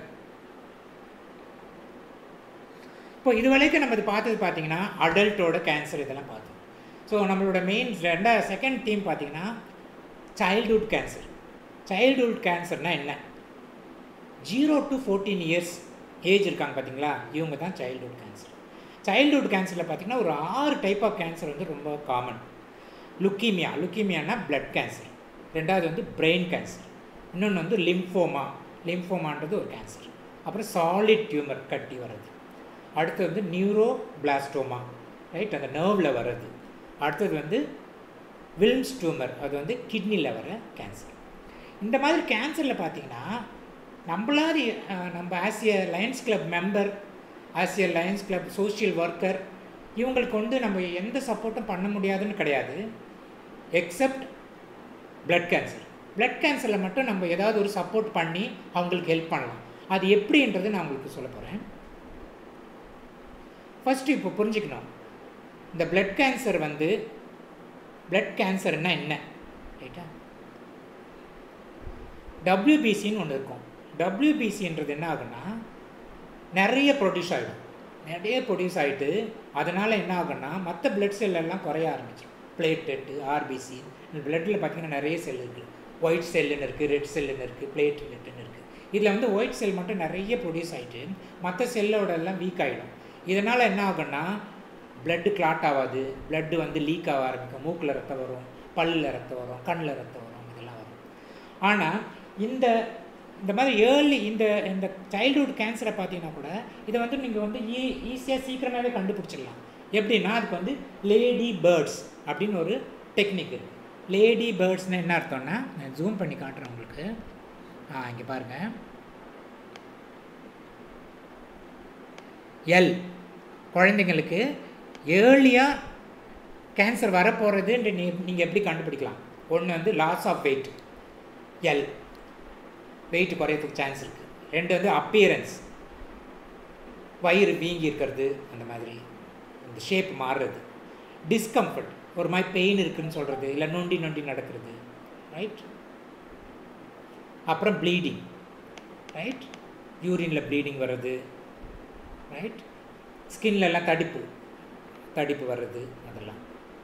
இப்போ இது வரைக்கும் நம்ம இது பார்த்தது பார்த்தீங்கன்னா அடல்ட்டோட கேன்சர் இதெல்லாம் பார்த்தோம் ஸோ நம்மளோட மெயின் ரெண்டா செகண்ட் தீம் பார்த்தீங்கன்னா சைல்டுஹுட் கேன்சர் சைல்டுஹுட் கேன்சர்னால் என்ன zero to fourteen years age இருக்காங்க பார்த்தீங்களா இவங்க தான் சைல்டுஹுட் கேன்சர் சைல்டுஹுட் கேன்சரில் பார்த்தீங்கன்னா ஒரு ஆறு டைப் ஆஃப் கேன்சர் வந்து ரொம்ப காமன் லுக்கீமியா லுக்கீமியானா பிளட் கேன்சர் ரெண்டாவது வந்து பிரெயின் கேன்சர் இன்னொன்று வந்து லிம்ஃபோமா லிம்ஃபோமான்றது ஒரு கேன்சர் அப்புறம் சாலிட் டியூமர் கட்டி வர்றது அடுத்து வந்து நியூரோ பிளாஸ்டோமா ரைட் அந்த நர்வில் வர்றது அடுத்தது வந்து வில்ம்ஸ் டியூமர் அது வந்து கிட்னியில் வர கேன்சர் இந்த மாதிரி கேன்சரில் பார்த்தீங்கன்னா நம்மளாது நம்ம ஆசிய லயன்ஸ் கிளப் மெம்பர் ஆசிய லயன்ஸ் கிளப் சோஷியல் ஒர்க்கர் இவங்களுக்கு வந்து நம்ம எந்த சப்போர்ட்டும் பண்ண முடியாதுன்னு கிடையாது எக்ஸப்ட் பிளட் கேன்சர் பிளட் கேன்சரில் மட்டும் நம்ம ஏதாவது ஒரு சப்போர்ட் பண்ணி அவங்களுக்கு ஹெல்ப் பண்ணலாம் அது எப்படின்றது நான் உங்களுக்கு சொல்ல போகிறேன் ஃபஸ்ட்டு இப்போ புரிஞ்சுக்கணும் இந்த பிளட் கேன்சர் வந்து பிளட் கேன்சர்னா என்ன ரைட்டா டபிள்யூபிசின்னு ஒன்று இருக்கும் டபிள்யூபிசின்றது என்ன ஆகுன்னா நிறைய ப்ரொடியூஸ் ஆகிடும் நிறைய ப்ரொடியூஸ் ஆகிட்டு அதனால் என்ன ஆகுன்னா மற்ற பிளட் செல் எல்லாம் குறைய ஆரம்பிச்சிடும் பிளேட்டெட்டு ஆர்பிசி பிளட்டில் பார்த்தீங்கன்னா நிறைய செல் இருக்குது ஒயிட் செல்லுன்னு இருக்குது ரெட் செல்லுன்னு இருக்குது பிளேட்லெட்டுன்னு இருக்குது இதில் வந்து ஒயிட் செல் மட்டும் நிறைய ப்ரொடியூஸ் ஆகிட்டு மற்ற செல்லோட எல்லாம் வீக் ஆகிடும் இதனால் என்ன ஆகுன்னா பிளட்டு கிளாட் ஆகாது பிளட்டு வந்து லீக் ஆக ஆரம்பிக்கும் மூக்கில் ரத்தம் வரும் பல்லில் ரத்தம் வரும் கண்ணில் ரத்தம் வரும் இதெல்லாம் வரும் ஆனால் இந்த இந்த மாதிரி ஏர்லி இந்த இந்த சைல்டுஹுட் கேன்சரை பார்த்தீங்கன்னா கூட இதை வந்து நீங்கள் வந்து ஈ ஈஸியாக சீக்கிரமாகவே கண்டுபிடிச்சிடலாம் எப்படின்னா அதுக்கு வந்து லேடி பேர்ட்ஸ் அப்படின்னு ஒரு டெக்னிக் இருக்குது லேடி பேர்ட்ஸ்னு என்ன அர்த்தம்னா நான் ஜூம் பண்ணி காட்டுறேன் உங்களுக்கு ஆ இங்கே பாருங்கள் எல் குழந்தைங்களுக்கு ஏர்லியாக கேன்சர் வரப்போகிறதுன்ட்டு நீ நீங்கள் எப்படி கண்டுபிடிக்கலாம் ஒன்று வந்து லாஸ் ஆஃப் வெயிட் எல் வெயிட் குறையறதுக்கு சான்ஸ் இருக்குது ரெண்டு வந்து அப்பியரன்ஸ் வயிறு வீங்கி இருக்கிறது அந்த மாதிரி இந்த ஷேப் மாறுறது டிஸ்கம்ஃபர்ட் ஒரு மாதிரி பெயின் இருக்குன்னு சொல்கிறது இல்லை நொண்டி நொண்டி நடக்கிறது ரைட் அப்புறம் ப்ளீடிங் ரைட் யூரினில் ப்ளீடிங் வர்றது ரைட் ஸ்கின்ல எல்லாம் தடிப்பு தடிப்பு வர்றது அதெல்லாம்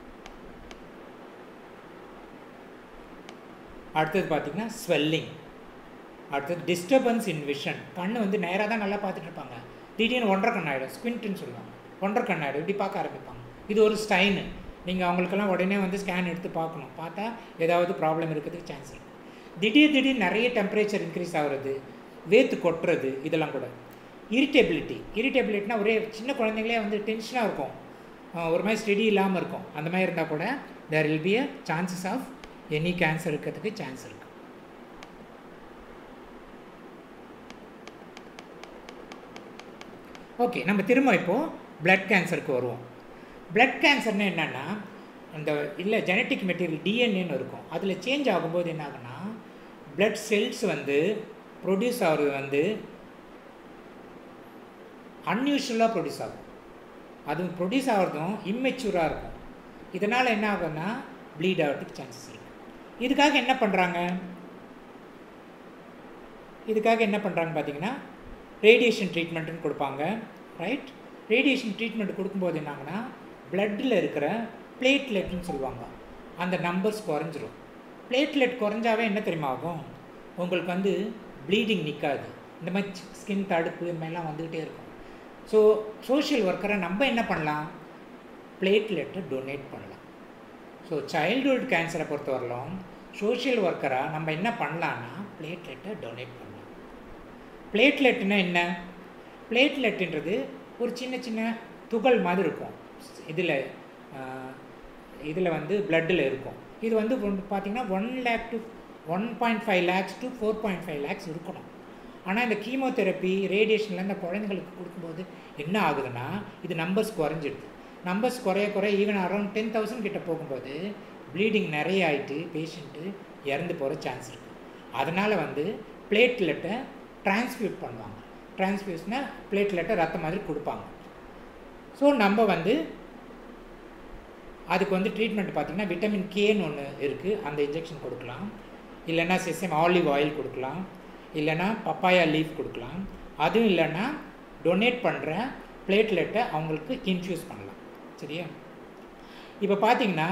அடுத்தது பார்த்திங்கன்னா ஸ்வெல்லிங் அடுத்தது டிஸ்டர்பன்ஸ் இன் விஷன் கண் வந்து நேராக தான் நல்லா பார்த்துட்டு இருப்பாங்க திடீர்னு ஒன்றரை கண் ஆகிடும் ஸ்குவிண்ட்டுன்னு சொல்லுவாங்க ஒன்றரை கண் ஆகிடும் இப்படி பார்க்க ஆரம்பிப்பாங்க இது ஒரு ஸ்டைனு நீங்கள் அவங்களுக்கெல்லாம் உடனே வந்து ஸ்கேன் எடுத்து பார்க்கணும் பார்த்தா ஏதாவது ப்ராப்ளம் இருக்கிறதுக்கு சான்ஸ் இருக்குது திடீர் திடீர் நிறைய டெம்பரேச்சர் இன்க்ரீஸ் ஆகுறது வேத்து கொட்டுறது இதெல்லாம் கூட இரிட்டபிலிட்டி இரிட்டபிலிட்டினா ஒரே சின்ன குழந்தைங்களே வந்து டென்ஷனாக இருக்கும் அஹ் ஒரு மாதிரி ஸ்டெடி இல்லாமல் இருக்கும் அந்த மாதிரி இருந்தால் கூட there will be a chances of any cancer இருக்கிறதுக்கு சான்ஸ் இருக்குது ஓகே நம்ம திரும்ப இப்போது பிளட் கேன்சருக்கு வருவோம் பிளட் கேன்சர்னு என்னென்னா அந்த இல்லை ஜெனட்டிக் மெட்டீரியல் டிஎன்ஏன்னு இருக்கும் அதில் சேஞ்ச் ஆகும்போது என்ன ஆகுனா பிளட் செல்ஸ் வந்து ப்ரொடியூஸ் ஆகிறது வந்து அன்யூஷுவலாக ப்ரொடியூஸ் ஆகும் அது ப்ரொடியூஸ் ஆகிறதும் இம்மெச்சூராக இருக்கும் இதனால் என்ன ஆகும்னா ப்ளீட் ஆகிறதுக்கு சான்சஸ் இருக்குது இதுக்காக என்ன பண்ணுறாங்க இதுக்காக என்ன பண்ணுறாங்க பார்த்தீங்கன்னா ரேடியேஷன் ட்ரீட்மெண்ட்டுன்னு கொடுப்பாங்க ரைட் ரேடியேஷன் ட்ரீட்மெண்ட் கொடுக்கும்போது என்னாங்கன்னா பிளட்டில் இருக்கிற பிளேட்லெட்னு சொல்லுவாங்க அந்த நம்பர்ஸ் குறைஞ்சிரும் பிளேட்லெட் குறைஞ்சாவே என்ன தெரியுமா ஆகும் உங்களுக்கு வந்து ப்ளீடிங் நிற்காது இந்த மாதிரி ஸ்கின் தடுப்பு இந்த மாதிரிலாம் வந்துக்கிட்டே இருக்கும் ஸோ சோஷியல் ஒர்க்கரை நம்ம என்ன பண்ணலாம் பிளேட்லெட்டை டொனேட் பண்ணலாம் ஸோ சைல்டுஹுட் கேன்சரை பொறுத்தவரையிலும் சோஷியல் ஒர்க்கராக நம்ம என்ன பண்ணலான்னா பிளேட்லெட்டை டொனேட் பண்ணலாம் பிளேட்லெட்னா என்ன பிளேட்லெட்டுன்றது ஒரு சின்ன சின்ன துகள் மாதிரி இருக்கும் இதில் இதில் வந்து பிளட்டில் இருக்கும் இது வந்து ஒன் பார்த்தீங்கன்னா one lakh to one point five lakhs to four point five lakhs இருக்கணும் ஆனால் இந்த கீமோதெரப்பி ரேடியேஷனில் இந்த குழந்தைங்களுக்கு கொடுக்கும்போது என்ன ஆகுதுன்னா இது நம்பர்ஸ் குறைஞ்சிடுது நம்பர்ஸ் குறைய குறைய ஈவன் அரௌண்ட் டென் தௌசண்ட் கிட்ட போகும்போது ப்ளீடிங் நிறைய ஆகிட்டு பேஷண்ட்டு இறந்து போகிற சான்ஸ் இருக்குது அதனால் வந்து பிளேட்லெட்டை டிரான்ஸ்ஃபியூட் பண்ணுவாங்க டிரான்ஸ்ஃபியூஸ்னால் பிளேட்லெட்டை ரத்த மாதிரி கொடுப்பாங்க ஸோ நம்ம வந்து அதுக்கு வந்து ட்ரீட்மெண்ட் பார்த்திங்கன்னா விட்டமின் கேன்னு ஒன்று இருக்குது அந்த இன்ஜெக்ஷன் கொடுக்கலாம் இல்லைன்னா செசம் ஆலிவ் ஆயில் கொடுக்கலாம் இல்லைன்னா பப்பாயா லீஃப் கொடுக்கலாம் அதுவும் இல்லைன்னா டொனேட் பண்ணுற பிளேட்லெட்டை அவங்களுக்கு இன்ஃப்யூஸ் பண்ணலாம் சரியா இப்போ பார்த்தீங்கன்னா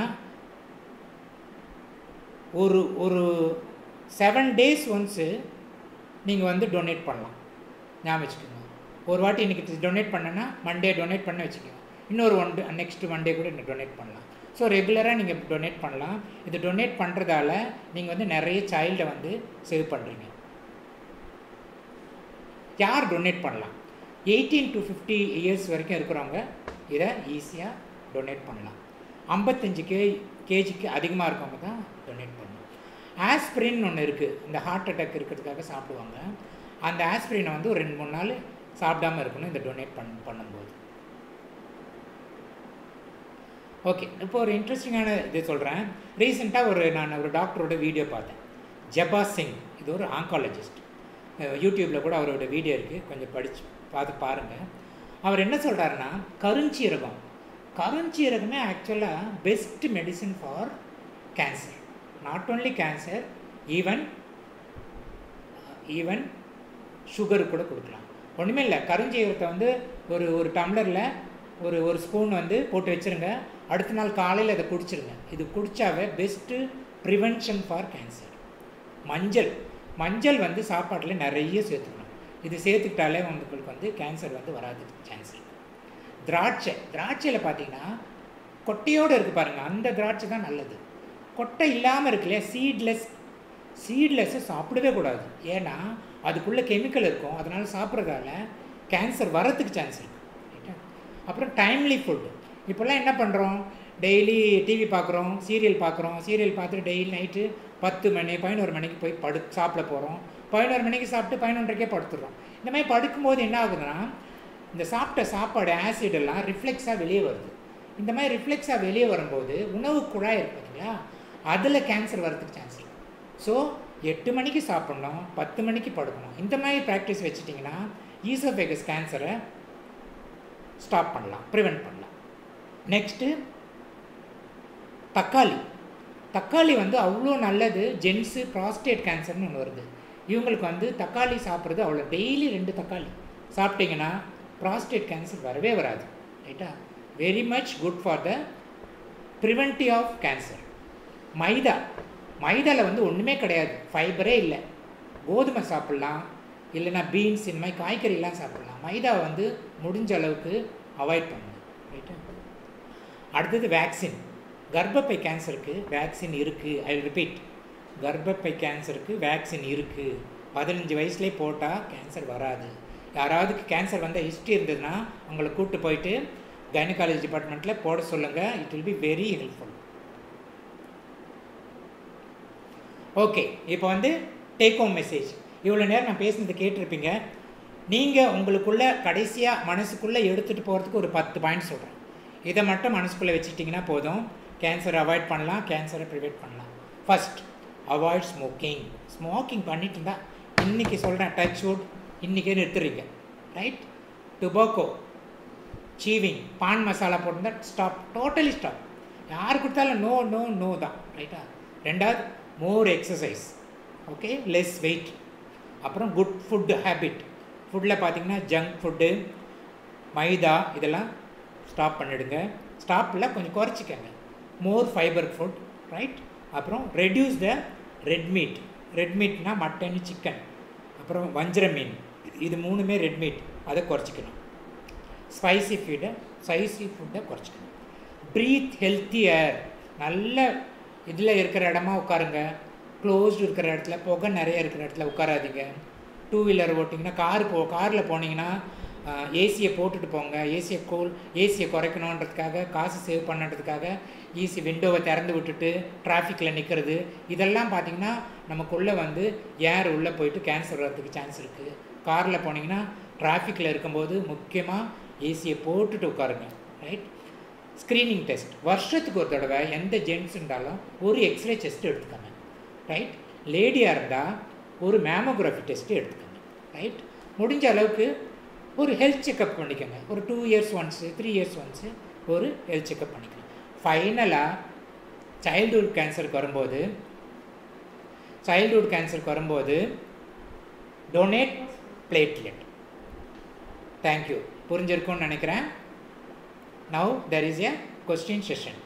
ஒரு ஒரு செவன் டேஸ் ஒன்ஸு நீங்கள் வந்து டொனேட் பண்ணலாம் ஞாபகம் வச்சுக்கோங்க ஒரு வாட்டி இன்றைக்கி டொனேட் பண்ணேன்னா மண்டே டொனேட் பண்ண வச்சுக்கோங்க இன்னொரு ஒன் நெக்ஸ்ட் மண்டே கூட நீங்கள் டொனேட் பண்ணலாம் ஸோ ரெகுலராக நீங்கள் டொனேட் பண்ணலாம் இது டொனேட் பண்ணுறதால நீங்கள் வந்து நிறைய சைல்டை வந்து சேவ் பண்ணுறீங்க யார் டொனேட் பண்ணலாம் எயிட்டீன் டு ஃபிஃப்டி இயர்ஸ் வரைக்கும் இருக்கிறவங்க இதை ஈஸியாக டொனேட் பண்ணலாம் ஐம்பத்தஞ்சு கே கேஜிக்கு அதிகமாக இருக்கவங்க தான் டொனேட் பண்ணணும் ஆஸ்பிரின் ஒன்று இருக்குது இந்த ஹார்ட் அட்டாக் இருக்கிறதுக்காக சாப்பிடுவாங்க அந்த ஆஸ்பிரினை வந்து ஒரு ரெண்டு மூணு நாள் சாப்பிடாம இருக்கணும் இந்த டொனேட் பண் பண்ணும்போது ஓகே இப்போ ஒரு இன்ட்ரெஸ்டிங்கான இது சொல்கிறேன் ரீசெண்டாக ஒரு நான் ஒரு டாக்டரோட வீடியோ பார்த்தேன் ஜபா சிங் இது ஒரு ஆங்காலஜிஸ்ட் யூடியூப்பில் கூட அவரோட வீடியோ இருக்குது கொஞ்சம் படித்து பார்த்து பாருங்கள் அவர் என்ன சொல்கிறாருன்னா கருஞ்சீரகம் கருஞ்சீரகமே ஆக்சுவலாக best medicine for cancer not only cancer even even sugar கூட கொடுக்கலாம் ஒன்றுமே இல்லை கருஞ்சீரகத்தை வந்து ஒரு ஒரு டம்ளரில் ஒரு ஒரு ஸ்பூன் வந்து போட்டு வச்சுருங்க அடுத்த நாள் காலையில் அதை குடிச்சிருங்க இது குடித்தாவே பெஸ்ட்டு ப்ரிவென்ஷன் ஃபார் கேன்சர் மஞ்சள் மஞ்சள் வந்து சாப்பாட்டில் நிறைய சேர்த்துக்கணும் இது சேர்த்துக்கிட்டாலே உங்களுக்கு வந்து கேன்சர் வந்து வராதுக்கு சான்ஸ் இருக்குது திராட்சை திராட்சையில் பார்த்தீங்கன்னா கொட்டையோடு இருக்குது பாருங்கள் அந்த திராட்சை தான் நல்லது கொட்டை இல்லாமல் இருக்கு இல்லையா சீட்லெஸ் சீட்லெஸ்ஸை சாப்பிடவே கூடாது ஏன்னா அதுக்குள்ளே கெமிக்கல் இருக்கும் அதனால் சாப்பிட்றதால கேன்சர் வரத்துக்கு சான்ஸ் இருக்குது ரைட்டா அப்புறம் டைம்லி ஃபுட்டு இப்போல்லாம் என்ன பண்ணுறோம் டெய்லி டிவி பார்க்குறோம் சீரியல் பார்க்குறோம் சீரியல் பார்த்துட்டு டெய்லி நைட்டு பத்து மணி பதினோரு மணிக்கு போய் படு சாப்பிட போகிறோம் பதினோரு மணிக்கு சாப்பிட்டு பதினொன்றரைக்கே படுத்துடுறோம் இந்த மாதிரி படுக்கும்போது என்ன ஆகுதுன்னா இந்த சாப்பிட்ட சாப்பாடு ஆசிட் எல்லாம் ரிஃப்ளெக்ஸாக வெளியே வருது இந்த மாதிரி ரிஃப்ளெக்ஸாக வெளியே வரும்போது உணவு குழாய் இருக்கு பார்த்தீங்களா அதில் கேன்சர் வரதுக்கு சான்ஸ் இருக்குது ஸோ எட்டு மணிக்கு சாப்பிட்ணும் பத்து மணிக்கு படுக்கணும் இந்த மாதிரி ப்ராக்டிஸ் வச்சுட்டிங்கன்னா ஈசோஃபேகஸ் கேன்சரை ஸ்டாப் பண்ணலாம் ப்ரிவெண்ட் பண்ணலாம் நெக்ஸ்ட்டு தக்காளி தக்காளி வந்து அவ்வளோ நல்லது ஜென்ஸு ப்ராஸ்டேட் கேன்சர்னு ஒன்று வருது இவங்களுக்கு வந்து தக்காளி சாப்பிட்றது அவ்வளோ டெய்லி ரெண்டு தக்காளி சாப்பிட்டீங்கன்னா ப்ராஸ்டேட் கேன்சர் வரவே வராது ரைட்டா very much good for the preventive of cancer maida மைதாவில் வந்து ஒன்றுமே கிடையாது ஃபைபரே இல்லை கோதுமை சாப்பிட்லாம் இல்லைன்னா பீன்ஸ் இந்த மாதிரி காய்கறிலாம் சாப்பிட்லாம் மைதாவை வந்து முடிஞ்ச அளவுக்கு அவாய்ட் பண்ணணும் ரைட்டா அடுத்தது வேக்சின் கர்ப்பப்பை கேன்சருக்கு வேக்சின் இருக்குது ஐ ரிப்பீட் கர்ப்பப்பை கேன்சருக்கு வேக்சின் இருக்குது பதினஞ்சு வயசுலேயே போட்டால் கேன்சர் வராது யாராவதுக்கு கேன்சர் வந்த ஹிஸ்ட்ரி இருந்ததுன்னா அவங்கள கூப்பிட்டு போயிட்டு கைனகாலஜி டிபார்ட்மெண்ட்டில் போட சொல்லுங்கள் it will be very helpful okay இப்போ வந்து டேக் ஹோம் மெசேஜ் இவ்வளோ நேரம் நான் பேசுனது கேட்டிருப்பீங்க நீங்கள் உங்களுக்குள்ள கடைசியாக மனசுக்குள்ளே எடுத்துகிட்டு போகிறதுக்கு ஒரு பத்து பாயிண்ட் சொல்கிறேன் இதை மட்டும் மனசுக்குள்ளே வச்சுட்டிங்கன்னா போதும் கேன்சரை அவாய்ட் பண்ணலாம் கேன்சரை ப்ரிவெண்ட் பண்ணலாம் ஃபஸ்ட் அவாய்ட் ஸ்மோக்கிங் ஸ்மோக்கிங் பண்ணிட்டு இருந்தால் இன்றைக்கி சொல்கிறேன் டச் வுட் இன்றைக்கே நிறுத்துறீங்க right tobacco chewing paan masala போட்டிருந்தா ஸ்டாப் டோட்டலி ஸ்டாப் யார் கொடுத்தாலும் நோ நோ நோ தான் ரைட்டா ரெண்டாவது more exercise okay less weight அப்புறம் குட் ஃபுட் ஹேபிட் ஃபுட்டில் பார்த்தீங்கன்னா ஜங்க் ஃபுட்டு மைதா இதெல்லாம் ஸ்டாப் பண்ணிடுங்க ஸ்டாப்பில் கொஞ்சம் குறைச்சிக்கங்க மோர் ஃபைபர் ஃபுட் ரைட் அப்புறம் reduce the red meat red மீட்னா மட்டன் சிக்கன் அப்புறம் வஞ்சர மீன் இது மூணுமே ரெட் மீட் அதை குறைச்சிக்கணும் ஸ்பைசி ஃபுட்டை ஸ்பைசி ஃபுட்டை குறைச்சிக்கணும் ப்ரீத் ஹெல்த்தி ஏர் நல்ல இதில் இருக்கிற இடமா உட்காருங்க க்ளோஸ்டு இருக்கிற இடத்துல புகை நிறைய இருக்கிற இடத்துல உட்காராதீங்க டூ வீலர் ஓட்டிங்கன்னா கார் போ காரில் போனீங்கன்னா ஏசியை போட்டுட்டு போங்க ஏசியை கூல் ஏசியை குறைக்கணுன்றதுக்காக காசு சேவ் பண்ணுறதுக்காக ஈஸி விண்டோவை திறந்து விட்டுட்டு டிராஃபிக்கில் நிற்கிறது இதெல்லாம் பார்த்தீங்கன்னா நமக்குள்ளே வந்து ஏர் உள்ளே போயிட்டு கேன்சர் வர்றதுக்கு சான்ஸ் இருக்குது காரில் போனீங்கன்னா டிராஃபிக்கில் இருக்கும்போது முக்கியமாக ஏசியை போட்டுட்டு உட்காருங்க ரைட் ஸ்க்ரீனிங் டெஸ்ட் வருஷத்துக்கு ஒரு தடவை எந்த ஜென்ஸ் இருந்தாலும் ஒரு எக்ஸ்ரே டெஸ்ட் எடுத்துக்கோங்க ரைட் லேடியாக இருந்தால் ஒரு மேமோகிராஃபி டெஸ்ட்டு எடுத்துக்கோங்க ரைட் முடிஞ்ச அளவுக்கு ஒரு ஹெல்த் செக்கப் பண்ணிக்கோங்க ஒரு two years once three years once ஒரு ஹெல்த் செக்கப் பண்ணிக்கோங்க ஃபைனலாக சைல்டுஹுட் கேன்சருக்கு வரும்போது சைல்டுஹுட் கேன்சருக்கு வரும்போது டொனேட் பிளேட்லெட் தேங்க்யூ புரிஞ்சிருக்கும்னு நினைக்கிறேன் now there is a question session